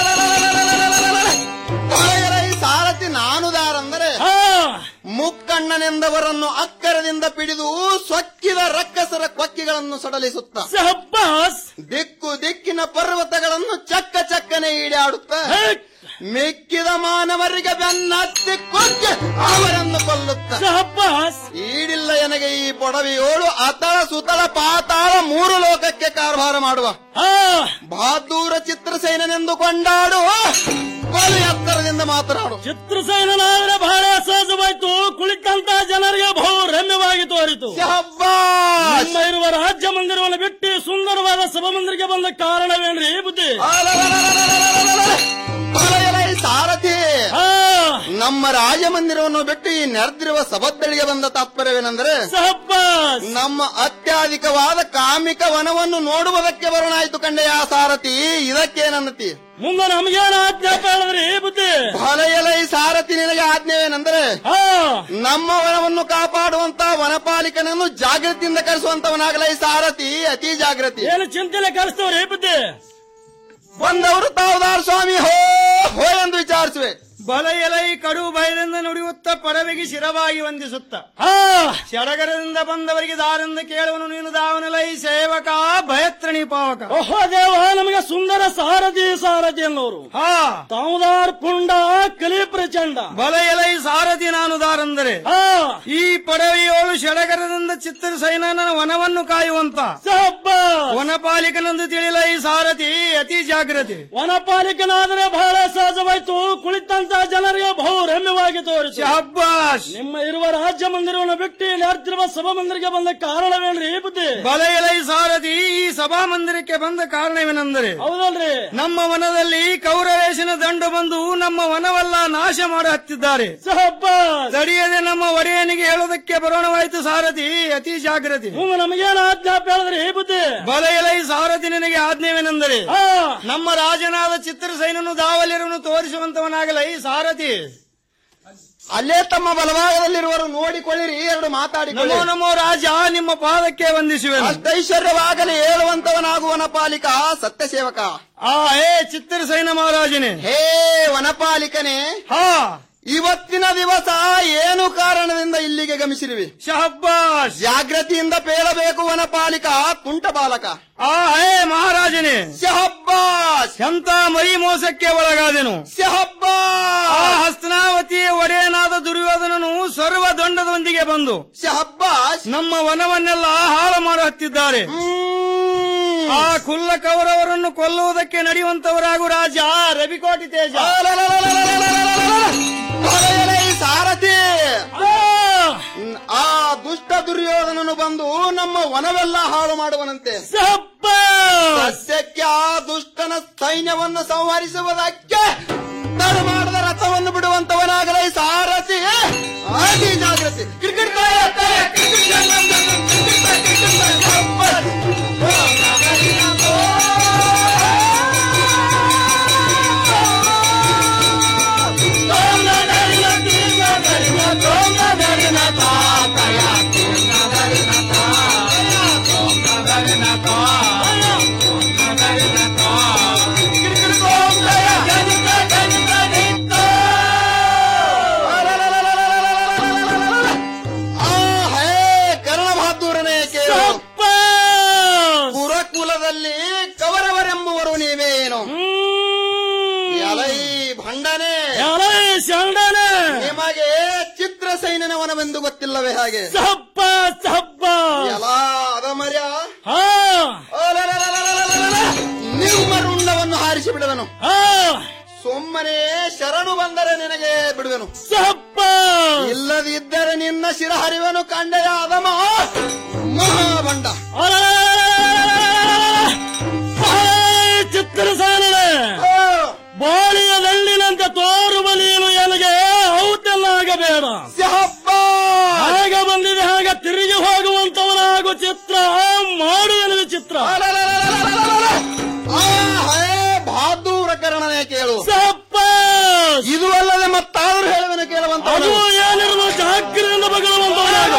ಹೊಲೆಯಲೈ ಸಾರಥಿ ನಾನು ದಾರಂದರೆ ಮುಕ್ಕಣ್ಣನೆಂದವರನ್ನು ಅಕ್ಕರದಿಂದ ಪಿಡಿದು ಸೊಕ್ಕಿದ ರಕ್ಕಸರ ಕೊಕ್ಕಿಗಳನ್ನು ಸಡಲಿಸುತ್ತ ದಿಕ್ಕು ದಿಕ್ಕಿನ ಪರ್ವತಗಳನ್ನು ಚಕ್ಕ ಚಕ್ಕನೆ ಈಡಾಡುತ್ತ ಮಿಕ್ಕಿದ ಮಾನವರಿಗೆ ಬೆನ್ನತ್ತಿ ಕೊಕ್ಕೆ ಅವರನ್ನು ಕೊಲ್ಲುತ್ತ ಈಡಿಲ್ಲ ನನಗೆ ಈ ಪೊಡವೆಯೋಳು ಅತಳ ಸುತಳ ಪಾತಾಳ ಮೂರು ಲೋಕಕ್ಕೆ ಕಾರ್ಭಾರ ಮಾಡುವ ಬಹಾದೂರ ಚಿತ್ರಸೇನೆಂದು ಕೊಂಡಾಡುವ ಬಲು ಎತ್ತರದಿಂದ ಮಾತನಾಡು ಚಿತ್ರಸೇನಾದ್ರೆ ಬಹಳ ಸಹಜವಾಯ್ತು ಕುಳಿತಂತ ಜನರಿಗೆ ಬಹು ರಮ್ಯವಾಗಿ ತೋರಿತು ನಮ್ಮ ಇರುವ ರಾಜ್ಯ ಮಂದಿರವನ್ನು ಬಿಟ್ಟು ಸುಂದರವಾದ ಸಭಾಮಂದಿರಕ್ಕೆ ಬಂದ ಕಾರಣವೇನ್ರಿ ಬುದ್ಧಿ ಹೊಲೆಯಲೈ ಸಾರಥಿ ನಮ್ಮ ರಾಜಮಂದಿರವನ್ನು ಬಿಟ್ಟು ಈ ನೆರೆದಿರುವ ಸಭದ್ದಳಿಗೆ ಬಂದ ತಾತ್ಪರ್ಯವೇನೆಂದರೆ ನಮ್ಮ ಅತ್ಯಾಧಿಕವಾದ ಕಾಮಿಕ ವನವನ್ನು ನೋಡುವುದಕ್ಕೆ ಬರೋಣಾಯ್ತು ಕಂಡೆ ಆ ಸಾರಥಿ ಇದಕ್ಕೇನನ್ನತಿ ಮುಂದೆ ನಮಗೇನ ಆಜ್ಞಾಪ ಹೇಳಿದ್ರಿ ಬುದ್ಧಿ ಹೊಲೆಯಲೈ ಸಾರಥಿ ನಿನಗೆ ಆಜ್ಞೆವೇನೆಂದರೆ ನಮ್ಮ ವನವನ್ನು ಕಾಪಾಡುವಂತ ವನಪಾಲಿಕನನ್ನು ಜಾಗೃತಿಯಿಂದ ಕರೆಸುವಂತವನಾಗಲೈ ಸಾರಥಿ ಅತಿ ಜಾಗೃತಿ ಏನು ಚಿಂತನೆ ಕಳಿಸ್ತವ್ರಿ ಬುದ್ಧಿ ಬಂದವರು ತಾವುದಾರ ಸ್ವಾಮಿ ಹೋ ಹೋ ಎಂದು ವಿಚಾರಿಸುವೆ ಬಲ ಎಲೈ ಕಡು ಭಯದಿಂದ ನುಡಿಯುತ್ತ ಪಡವೆಗೆ ಶಿರವಾಗಿ ವಂದಿಸುತ್ತ ಸಡಗರದಿಂದ ಬಂದವರಿಗೆ ದಾರಿಂದ ಕೇಳುವನು ನೀನು ದಾವನಲೈ ಸೇವಕ ಭಯತ್ರಣಿ ಪಾವಕ ಓಹೋ ದೇವ ನಮಗೆ ಸುಂದರ ಸಾರಥಿ ಸಾರಥಿ ಅನ್ನೋರು ತಾವುದಾರ್ ಪುಂಡ ಕಲಿ ಪ್ರಚಂಡ ಬಲ ಎಲೈ ಸಾರಥಿ ನಾನು ದಾರಂದರೆ ಈ ಪಡವೆಯೋಳು ಸಡಗರದಿಂದ ಚಿತ್ರ ಸೈನನ ವನವನ್ನು ಕಾಯುವಂತ ವನಪಾಲಿಕನೆಂದು ತಿಳಿಲ ಈ ಸಾರಥಿ ಅತಿ ಜಾಗೃತಿ ವನಪಾಲಿಕನಾದರೆ ಬಹಳ ಸಹಜವಾಯ್ತು ಕುಳಿತಂತ ಜನರಿಗೆ ಬಹು ರಮ್ಯವಾಗಿ ತೋರಿತು ಶಬ್ಬಾಷ್ ನಿಮ್ಮ ಇರುವ ರಾಜ್ಯ ಮಂದಿರವನ್ನು ಬಿಟ್ಟು ನೆರೆದಿರುವ ಸಭಾ ಮಂದಿರಕ್ಕೆ ಬಂದ ಕಾರಣವೇನ್ರಿ ಬುದ್ಧಿ ಬಲ ಎಲೈ ಸಾರಥಿ ಈ ಸಭಾ ಮಂದಿರಕ್ಕೆ ಬಂದ ಕಾರಣವೇನೆಂದರೆ ಹೌದಲ್ರಿ ನಮ್ಮ ವನದಲ್ಲಿ ಕೌರವೇಶನ ದಂಡು ಬಂದು ನಮ್ಮ ವನವೆಲ್ಲ ನಾಶ ಮಾಡಿ ಹತ್ತಿದ್ದಾರೆ ತಡೆಯದೆ ನಮ್ಮ ಒಡೆಯನಿಗೆ ಹೇಳೋದಕ್ಕೆ ಬರೋಣವಾಯ್ತು ಸಾರಥಿ ಅತಿ ಜಾಗೃತಿ ನಮಗೇನು ಆಜ್ಞಾಪ ಹೇಳಿದ್ರಿ ಬುದ್ಧಿ ಬಲ ಎಲೈ ಸಾರಥಿ ನಿನಗೆ ಆಜ್ಞೆವೇನೆಂದರೆ ನಮ್ಮ ರಾಜನಾದ ಚಿತ್ರಸೈನನು ದಾವಲಿರನ್ನು ತೋರಿಸುವಂತವನಾಗಲೈ ಸಾರಥಿ ಅಲ್ಲೇ ತಮ್ಮ ಬಲಭಾಗದಲ್ಲಿರುವರು ನೋಡಿಕೊಳ್ಳಿರಿ ಎರಡು ಮಾತಾಡಿಕೊಳ್ಳಿ ನಮೋ ನಮೋ ರಾಜ ನಿಮ್ಮ ಪಾದಕ್ಕೆ ವಂದಿಸುವೆನು ಅಷ್ಟೈಶ್ವರ್ಯವಾಗಲಿ ಹೇಳುವಂತವನಾಗುವನ ಪಾಲಿಕ ಸತ್ಯ ಸೇವಕ ಆ ಹೇ ಚಿತ್ರಸೈನ ಮಹಾರಾಜನೇ ಹೇ ವನಪಾಲಿಕನೇ ಹಾ ಇವತ್ತಿನ ದಿವಸ ಏನು ಕಾರಣದಿಂದ ಇಲ್ಲಿಗೆ ಗಮಿಸಿರುವಿ ಶಹಬ್ಬಾಸ್ ಜಾಗೃತಿಯಿಂದ ಪೇಳಬೇಕು ವನಪಾಲಿಕ ತುಂಟ ಬಾಲಕ ಆ ಹೇ ಮಹಾರಾಜನೇ ಶಹಬ್ಬಾಸ್ ಎಂತ ಮರಿ ಮೋಸಕ್ಕೆ ಒಳಗಾದೆನು ಶಹಬ್ಬಾಸ್ ಆ ಹಸ್ತನಾವತಿಯ ಒಡೆಯನಾದ ದುರ್ಯೋಧನನು ಸರ್ವ ದಂಡದೊಂದಿಗೆ ಬಂದು ಶಹಬ್ಬಾಸ್ ನಮ್ಮ ವನವನ್ನೆಲ್ಲ ಹಾಳು ಮಾಡು ಹತ್ತಿದ್ದಾರೆ ಆ ಕುಲ್ಲ ಕೌರವರನ್ನು ಕೊಲ್ಲುವುದಕ್ಕೆ ನಡೆಯುವಂತವರಾಗು ರಾಜ ರವಿಕೋಟಿ ತೇಜ ಹೊರೆಯಲೇ ಈ ಸಾರಥಿ ಆ ದುಷ್ಟ ದುರ್ಯೋಧನನು ಬಂದು ನಮ್ಮ ವನವೆಲ್ಲ ಹಾಳು ಮಾಡುವನಂತೆ ಸಸ್ಯಕ್ಕೆ ಆ ದುಷ್ಟನ ಸೈನ್ಯವನ್ನು ಸಂಹರಿಸುವುದಕ್ಕೆ ತಡು ಮಾಡದ ರಥವನ್ನು ಬಿಡುವಂತವನಾಗಲೇ ಈ ಸಾರಥಿ ಆಗಿ ಜಾಗೃತಿ ಕ್ರಿಕೆಟ್ ತಾಯ, ತಾಯ, ಕ್ರಿಕೆಟ್ ತಾಯ, ಕ್ರಿಕೆಟ್ ತಾಯ, ಕ್ರಿಕೆಟ್ ತಾಯ, ಶಬ್ಬಾಸ್. ಆ ಹೇ ಕರ್ಣಬಹಾದೂರನೇ ಕೇಳು ಕುರಕುಲದಲ್ಲಿ ಕೌರವರೆಂಬುವರು ನೀವೇನು ಎಲೈ ಭಂಡನೆ ಶರಣನೆ ನಿಮಗೆ ಚಿತ್ರಸೈನನವನವೆಂದು ಗೊತ್ತಿಲ್ಲವೇ ಹಾಗೆ ಸಬ್ಬ ಸಬ್ಬ ಎಲ ಅದಮರ್ಯ ಹಾ ನಿಮ್ಮ ರುಂಡವನ್ನು ಹಾರಿಸಿ ಬಿಡುವನು ಹಾ ಸುಮ್ಮನೆ ಶರಣು ಬಂದರೆ ನಿನಗೆ ಬಿಡುವೆನು ಸಬ್ಬ ಇಲ್ಲದಿದ್ದರೆ ನಿನ್ನ ಶಿರ ಹರಿವೆನು ಕಂಡೆಯ ಅದಮ ಮಹಾಭಂಡ ಚಿತ್ರಸಾಲನೆ ಬಾಳಿಯ ದಂಡಿನಂತೆ ತೋರುವ ನೀನು ಎನಗೆ ಔತೆಲ್ಲಾಗಬೇಡ ಹಾಗೆ ಬಂದಿದೆ ಹಾಗೆ ತಿರುಗಿ ಹೋಗುವಂತವನಾಗು ಚಿತ್ರ ಮಾಡುವೆನು ಚಿತ್ರ ಆ ಹೇ ಬಹಾದೂರ ಕರ್ಣನೇ ಕೇಳು ಸಪ್ಪ ಇದು ಅಲ್ಲದೆ ಮತ್ತಾದ್ರೂ ಹೇಳುವೆನು ಕೇಳುವಂತ ಅದು ಏನಿರಲು ಜಾಗ್ರತೆಯಿಂದ ಬಗೆಯುವಂತವನಾಗು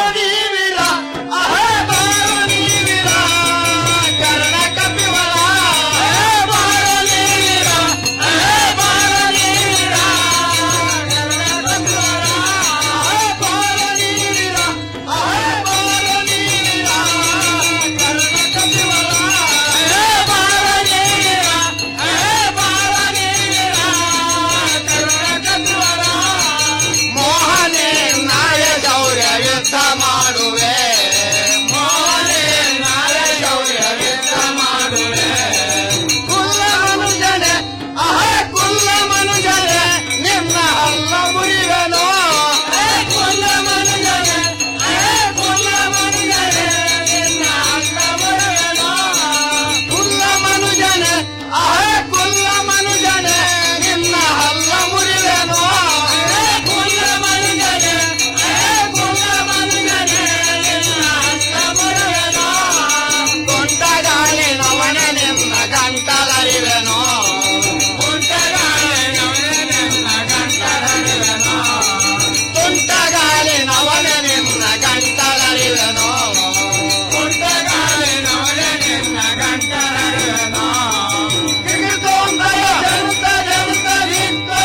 ಮೋಹನೆ ನಾಯ ಗೌರ್ಯ ಯುದ್ಧ ಮಾಡುವೆ ಮೋಹನೆ ನಾಯ ಗೌರ್ಯ ಯುದ್ಧ ಮಾಡುವೆ ಕುಲ್ಲ ಮನುಜನೆ ಅಹ ಕುಲ್ಲ ಮನುಜನೆ ನಿನ್ನ ಹಲ್ಲ ಮುರಿವೆನೋ ಕುಲ್ಲ ಮನುಜನೆ ಕುಲ್ಲ ಮನುಜನೆ ನಿನ್ನ ಹಲ್ಲ ಮುರಿವೆನೋ ಕುಲ್ಲ ಮನುಜನೆ ಅಹ ಕುಲ್ಲ ಮನುಜನೆ ನಿನ್ನ ಹಲ್ಲ ಮುರಿವೆನೋ ಕುಲ್ಲ ಮನುಜನೆ ಕುಲ್ಲ ಮನುಜನೆ ನಿನ್ನ ಹಲ್ಲ ಮುರಿವೆನೋ ಕೊಂಟಗಾಲಿನವನ ನಿನ್ನ ಗಂಟಲರಿವೆನೋ ಕೊಂಟಗಾಲಿನವನ ನಿನ್ನ ಗಂಟಲರಿವೆನೋ ಕೊಂಟಗಾಲಿನವನ ನಿನ್ನ ಗಂಟಲರಿವೆನೋ ಕಿಗಿತೋಂದಯ ಜನುತ ಜನುತ ನಿಂತು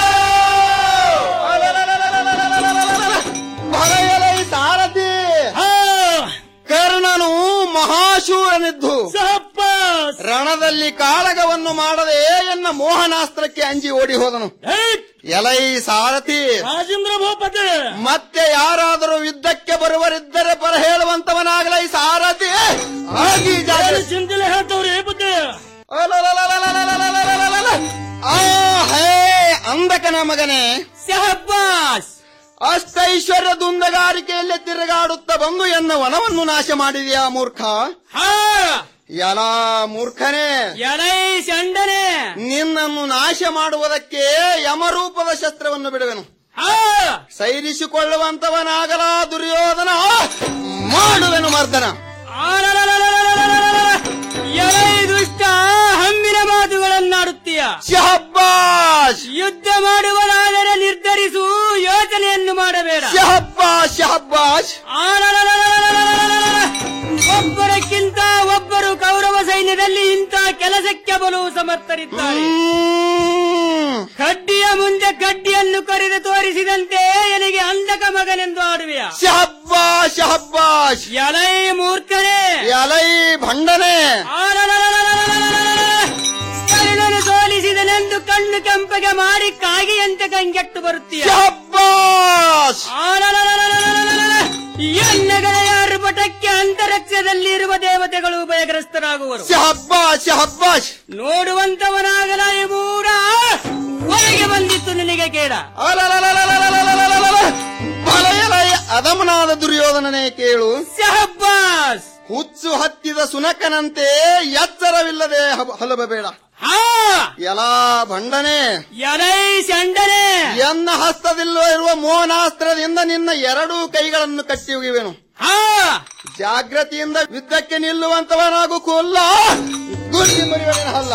ಹೊರೆಯಲೈ ಸಾರಥಿ ಕರ್ಣನು ಮಹಾಶೂರನಿದ್ದು ರಣದಲ್ಲಿ ಕಾಳಗವನ್ನು ಮಾಡದೆ ಎನ್ನ ಮೋಹನಾಸ್ತ್ರಕ್ಕೆ ಅಂಜಿ ಓಡಿ ಹೋದನು ಎಲೈ ಸಾರಥಿ ರಾಜೇಂದ್ರ ಭೂಪತಿ ಮತ್ತೆ ಯಾರಾದರೂ ಯುದ್ಧಕ್ಕೆ ಬರುವರಿದ್ದರೆ ಪರ ಹೇಳುವಂತವನಾಗಲೈ ಸಾರಥಿ ಆಗಿ ಜಾಗೃತಿ ಚಿಂತನೆ ಹೇಳ್ತವ್ರಿ ಬುದ್ಧಿ ಆ ಹೇ ಅಂದಕನ ಮಗನೇ ಶಹಬ್ಬಾಸ್ ಅಷ್ಟೈಶ್ವರ್ಯ ದುಂದಗಾರಿಕೆಯಲ್ಲಿ ತಿರುಗಾಡುತ್ತಾ ಬಂದು ಎನ್ನ ವನವನ್ನು ನಾಶ ಮಾಡಿದೆಯಾ ಮೂರ್ಖ ಎಲ ಮೂರ್ಖನೇ ಎಲೈ ಚಂಡನೆ ನಿನ್ನನ್ನು ನಾಶ ಮಾಡುವುದಕ್ಕೆ ಯಮರೂಪದ ಶಸ್ತ್ರವನ್ನು ಬಿಡುವೆನು ಸೈರಿಸಿಕೊಳ್ಳುವಂತವನಾಗಲ ದುರ್ಯೋಧನ ಮಾಡುವೆನು ಮರ್ದನ ಎಲೈ ದುಷ್ಟ ಹಮ್ಮಿನ ಮಾತುಗಳನ್ನಾಡುತ್ತೀಯ ಶಹಬ್ಬಾಸ್ ಯುದ್ಧ ಮಾಡುವನಾದರೆ ನಿರ್ಧರಿಸು ಯೋಚನೆಯನ್ನು ಸಮರ್ಥರಿದ್ದಾರೆ ಕಡ್ಡಿಯ ಮುಂದೆ ಕಡ್ಡಿಯನ್ನು ಕರೆದು ತೋರಿಸಿದಂತೆ ನನಗೆ ಅಂಧಕ ಮಗನೆಂದು ಆಡುವೆಯ ಶಹಬ್ಬಾಶ್ ಶಹಬ್ಬಾಶ್ ಎಲೈ ಮೂರ್ಖನೇ ಎಲೈ ಭಂಡನೆ ಕರುಣನು ಸೋಲಿಸಿದನೆಂದು ಕಣ್ಣು ಕೆಂಪಗೆ ಮಾಡಿ ಕಾಗಿಯಂತೆ ಕಂಗೆಟ್ಟು ಬರುತ್ತೀಯ ಶಹಬ್ಬಾಶ್ ಎನ್ನಗಳ ಪಟಕ್ಕೆ ಅಂತರಿಕ್ಷದಲ್ಲಿ ಇರುವ ದೇವತೆಗಳು ಭಯಗ್ರಸ್ತರಾಗುವರು ಶಹಬ್ಬಾಶ್ ಶಹಬ್ಬಾಶ್ ನೋಡುವಂತವನಾಗಲ ಈ ಮೂಡ ಹೊರಗೆ ಬಂದಿತ್ತು ನಿನಗೆ ಕೇಡ ಬಲಯಲಯ ಅದಮನಾದ ದುರ್ಯೋಧನನೇ ಕೇಳು ಶಹಬ್ಬಾಸ್ ಹುಚ್ಚು ಹತ್ತಿದ ಸುನಕನಂತೆ ಎಚ್ಚರವಿಲ್ಲದೆ ಹಬ- ಹಲಬಬೇಡ ಎಲಾ ಭಂಡನೆ ಎಲೈ ಚಂಡನೆ ಎನ್ನ ಹಸ್ತದಿಲ್ಲೋ ಇರುವ ಮೋನಾಸ್ತ್ರದಿಂದ ನಿನ್ನ ಎರಡೂ ಕೈಗಳನ್ನು ಕಟ್ಟಿ ಒಗಿವೆನು ಜಾಗ್ರತೆಯಿಂದ ಯುದ್ಧಕ್ಕೆ ನಿಲ್ಲುವಂತವನಾಗು ಕೊಲ್ಲ ಗುರ್ತಿ ಮರಿವನ ಹಲ್ಲ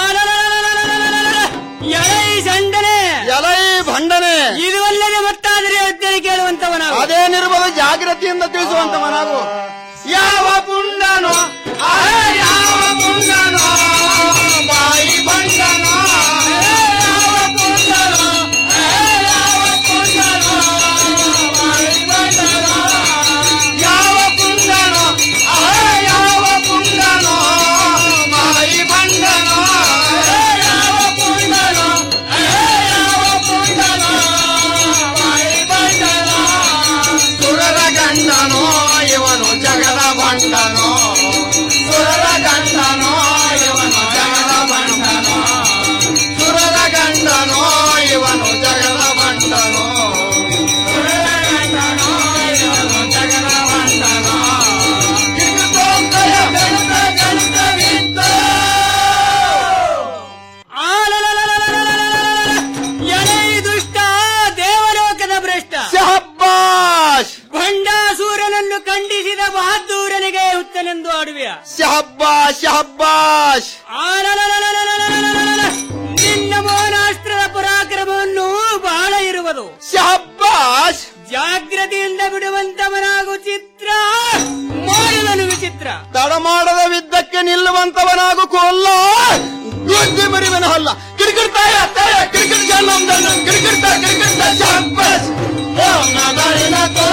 ಎಲೈ ಚಂಡನೆ ಎಲೈ ಭಂಡನೆ ಇದು ಅಲ್ಲದೆ ಮತ್ತಾದರೆ ಅಧ್ಯಯನ ಕೇಳುವಂತವನ ಅದೇನಿರ್ಬೋದು ಜಾಗ್ರತೆಯಿಂದ ತಿಳಿಸುವಂತವನಾಗು ಯಾವ ಪುಂಡನೋ ಆ ಯಾವ ಪುಂಡನೋ ಬಾಯಿ ಭಂಡನೋ ಯಾವ ಪುಂಡನೋ ಯಾವ ಪುಂಡನೋ ಬಾಯಿ ಭಂಡನೋ ಯಾವ ಪುಂಡನೋ ಆ ಯಾವ ಪುಂಡನೋ ಬಾಯಿ ಭಂಡನೋ ಯಾವ ಪುಂಡನೋ ಯಾವ ಪುಂಡನೋ ಬಾಯಿ ಭಂಡನೋ ಸುರರ ಗಂಡನೋ ಇವನು ಜಗದ ಬಂಡನೋ ಸುರರ ಗಂಡನೋ ಇವನು ಜಗದ ಬಂಡನೋ ಸುರರ ಗಂಡನೋ ಇವನು ಜಗದ ಬಂಡನೋ ಸುರರ ಗಂಡನೋ ಇವನು ಜಗದ ಬಂಡನೋ ಕಿತ್ತೋಂತಯ ಗಂಡ ಗಂಡವಿದ್ದ ಎಲೈ ದುಷ್ಟ ದೇವಲೋಕದ ಭ್ರಷ್ಟ ಶಹಬ್ಬಾಶ್ ಭಂಡಾಸೂರನನ್ನು ಖಂಡಿಸಿದ ಬಹದ್ದೂರನಿಗೆ ಹುತ್ತನೆಂದು ಆಡುವೆಯ ಶಹಬ್ಬಾಶ್ ಶಹಬ್ಬಾಶ್ ನಿನ್ನ ಮೋನಾಸ್ತ್ರದ ಪರಾಕ್ರಮವನ್ನು ಬಹಳ ಇರುವುದು ಶಹಬ್ಬಾಶ್ ಜಾಗ್ರತೆಯಿಂದ ಬಿಡುವಂತವನಾಗು ಚಿತ್ರ ಮಾಡುವನು ವಿಚಿತ್ರ ತಡ ಮಾಡದ ಯುದ್ಧಕ್ಕೆ ನಿಲ್ಲುವಂತವನಾಗು ಕೊಲ್ಲ ಗುದ್ದಿ ಮರಿವನ ಹಲ್ಲ ಕಿರಿಕಿಡ್ತಾಯ ತಾಯ ಕಿರಿಕಿಡ್ ಜನ ಕಿರಿಕಿಡ್ತಾ ಕಿರಿಕಿಡ್ತಾ ಶಹಬ್ಬಾಶ್ ಓಂ ನಗರಿನ ತೋ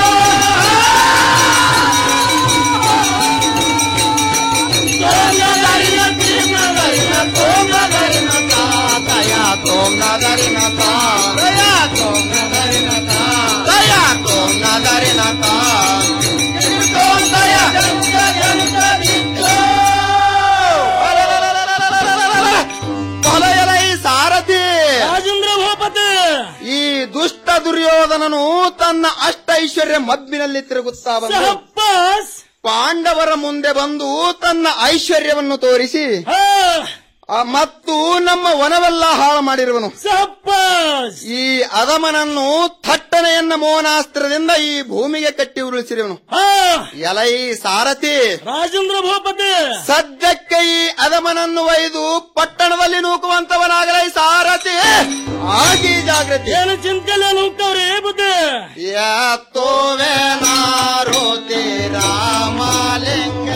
ಸಾರಥಿ ರಾಜೇಂದ್ರ ಭೂಪತಿ ಈ ದುಷ್ಟ ದುರ್ಯೋಧನನು ತನ್ನ ಅಷ್ಟ ಐಶ್ವರ್ಯ ಮಬ್ಬಿನಲ್ಲಿ ತಿರುಗುತ್ತಾ ಬಂದು ಶಹಬ್ಬಾಸ್ ಪಾಂಡವರ ಮುಂದೆ ಬಂದು ತನ್ನ ಐಶ್ವರ್ಯವನ್ನು ತೋರಿಸಿ ಆ, ಮತ್ತು ನಮ್ಮ ವನವೆಲ್ಲ ಹಾಳು ಮಾಡಿರುವನು ಶಹಬ್ಬಾಸ್ ಈ ಅಧಮನನ್ನು ಥಟ್ಟನೆಯನ್ನ ಮೋಹನಾಸ್ತ್ರದಿಂದ ಈ ಭೂಮಿಗೆ ಕಟ್ಟಿ ಉರುಳಿಸಿರುವನು ಎಲೈ ಸಾರಥಿ ರಾಜೇಂದ್ರ ಭೂಪತಿ ಸದ್ಯಕ್ಕೆ ಈ ಅಧಮನನ್ನು ಒಯ್ದು ಪಟ್ಟಣದಲ್ಲಿ ನೂಕುವಂತವನಾಗಲೈ ಸಾರಥಿ ಆಗಿ ಜಾಗೃತಿ ಏನು ಚಿಂತೆಲ್ಲ ನುಗ್ತವ್ರಿ ಬುದ್ಧಿ ಯಾತೋವೆ ನಾರೋತಿ ರಾಮಲಿಂಗ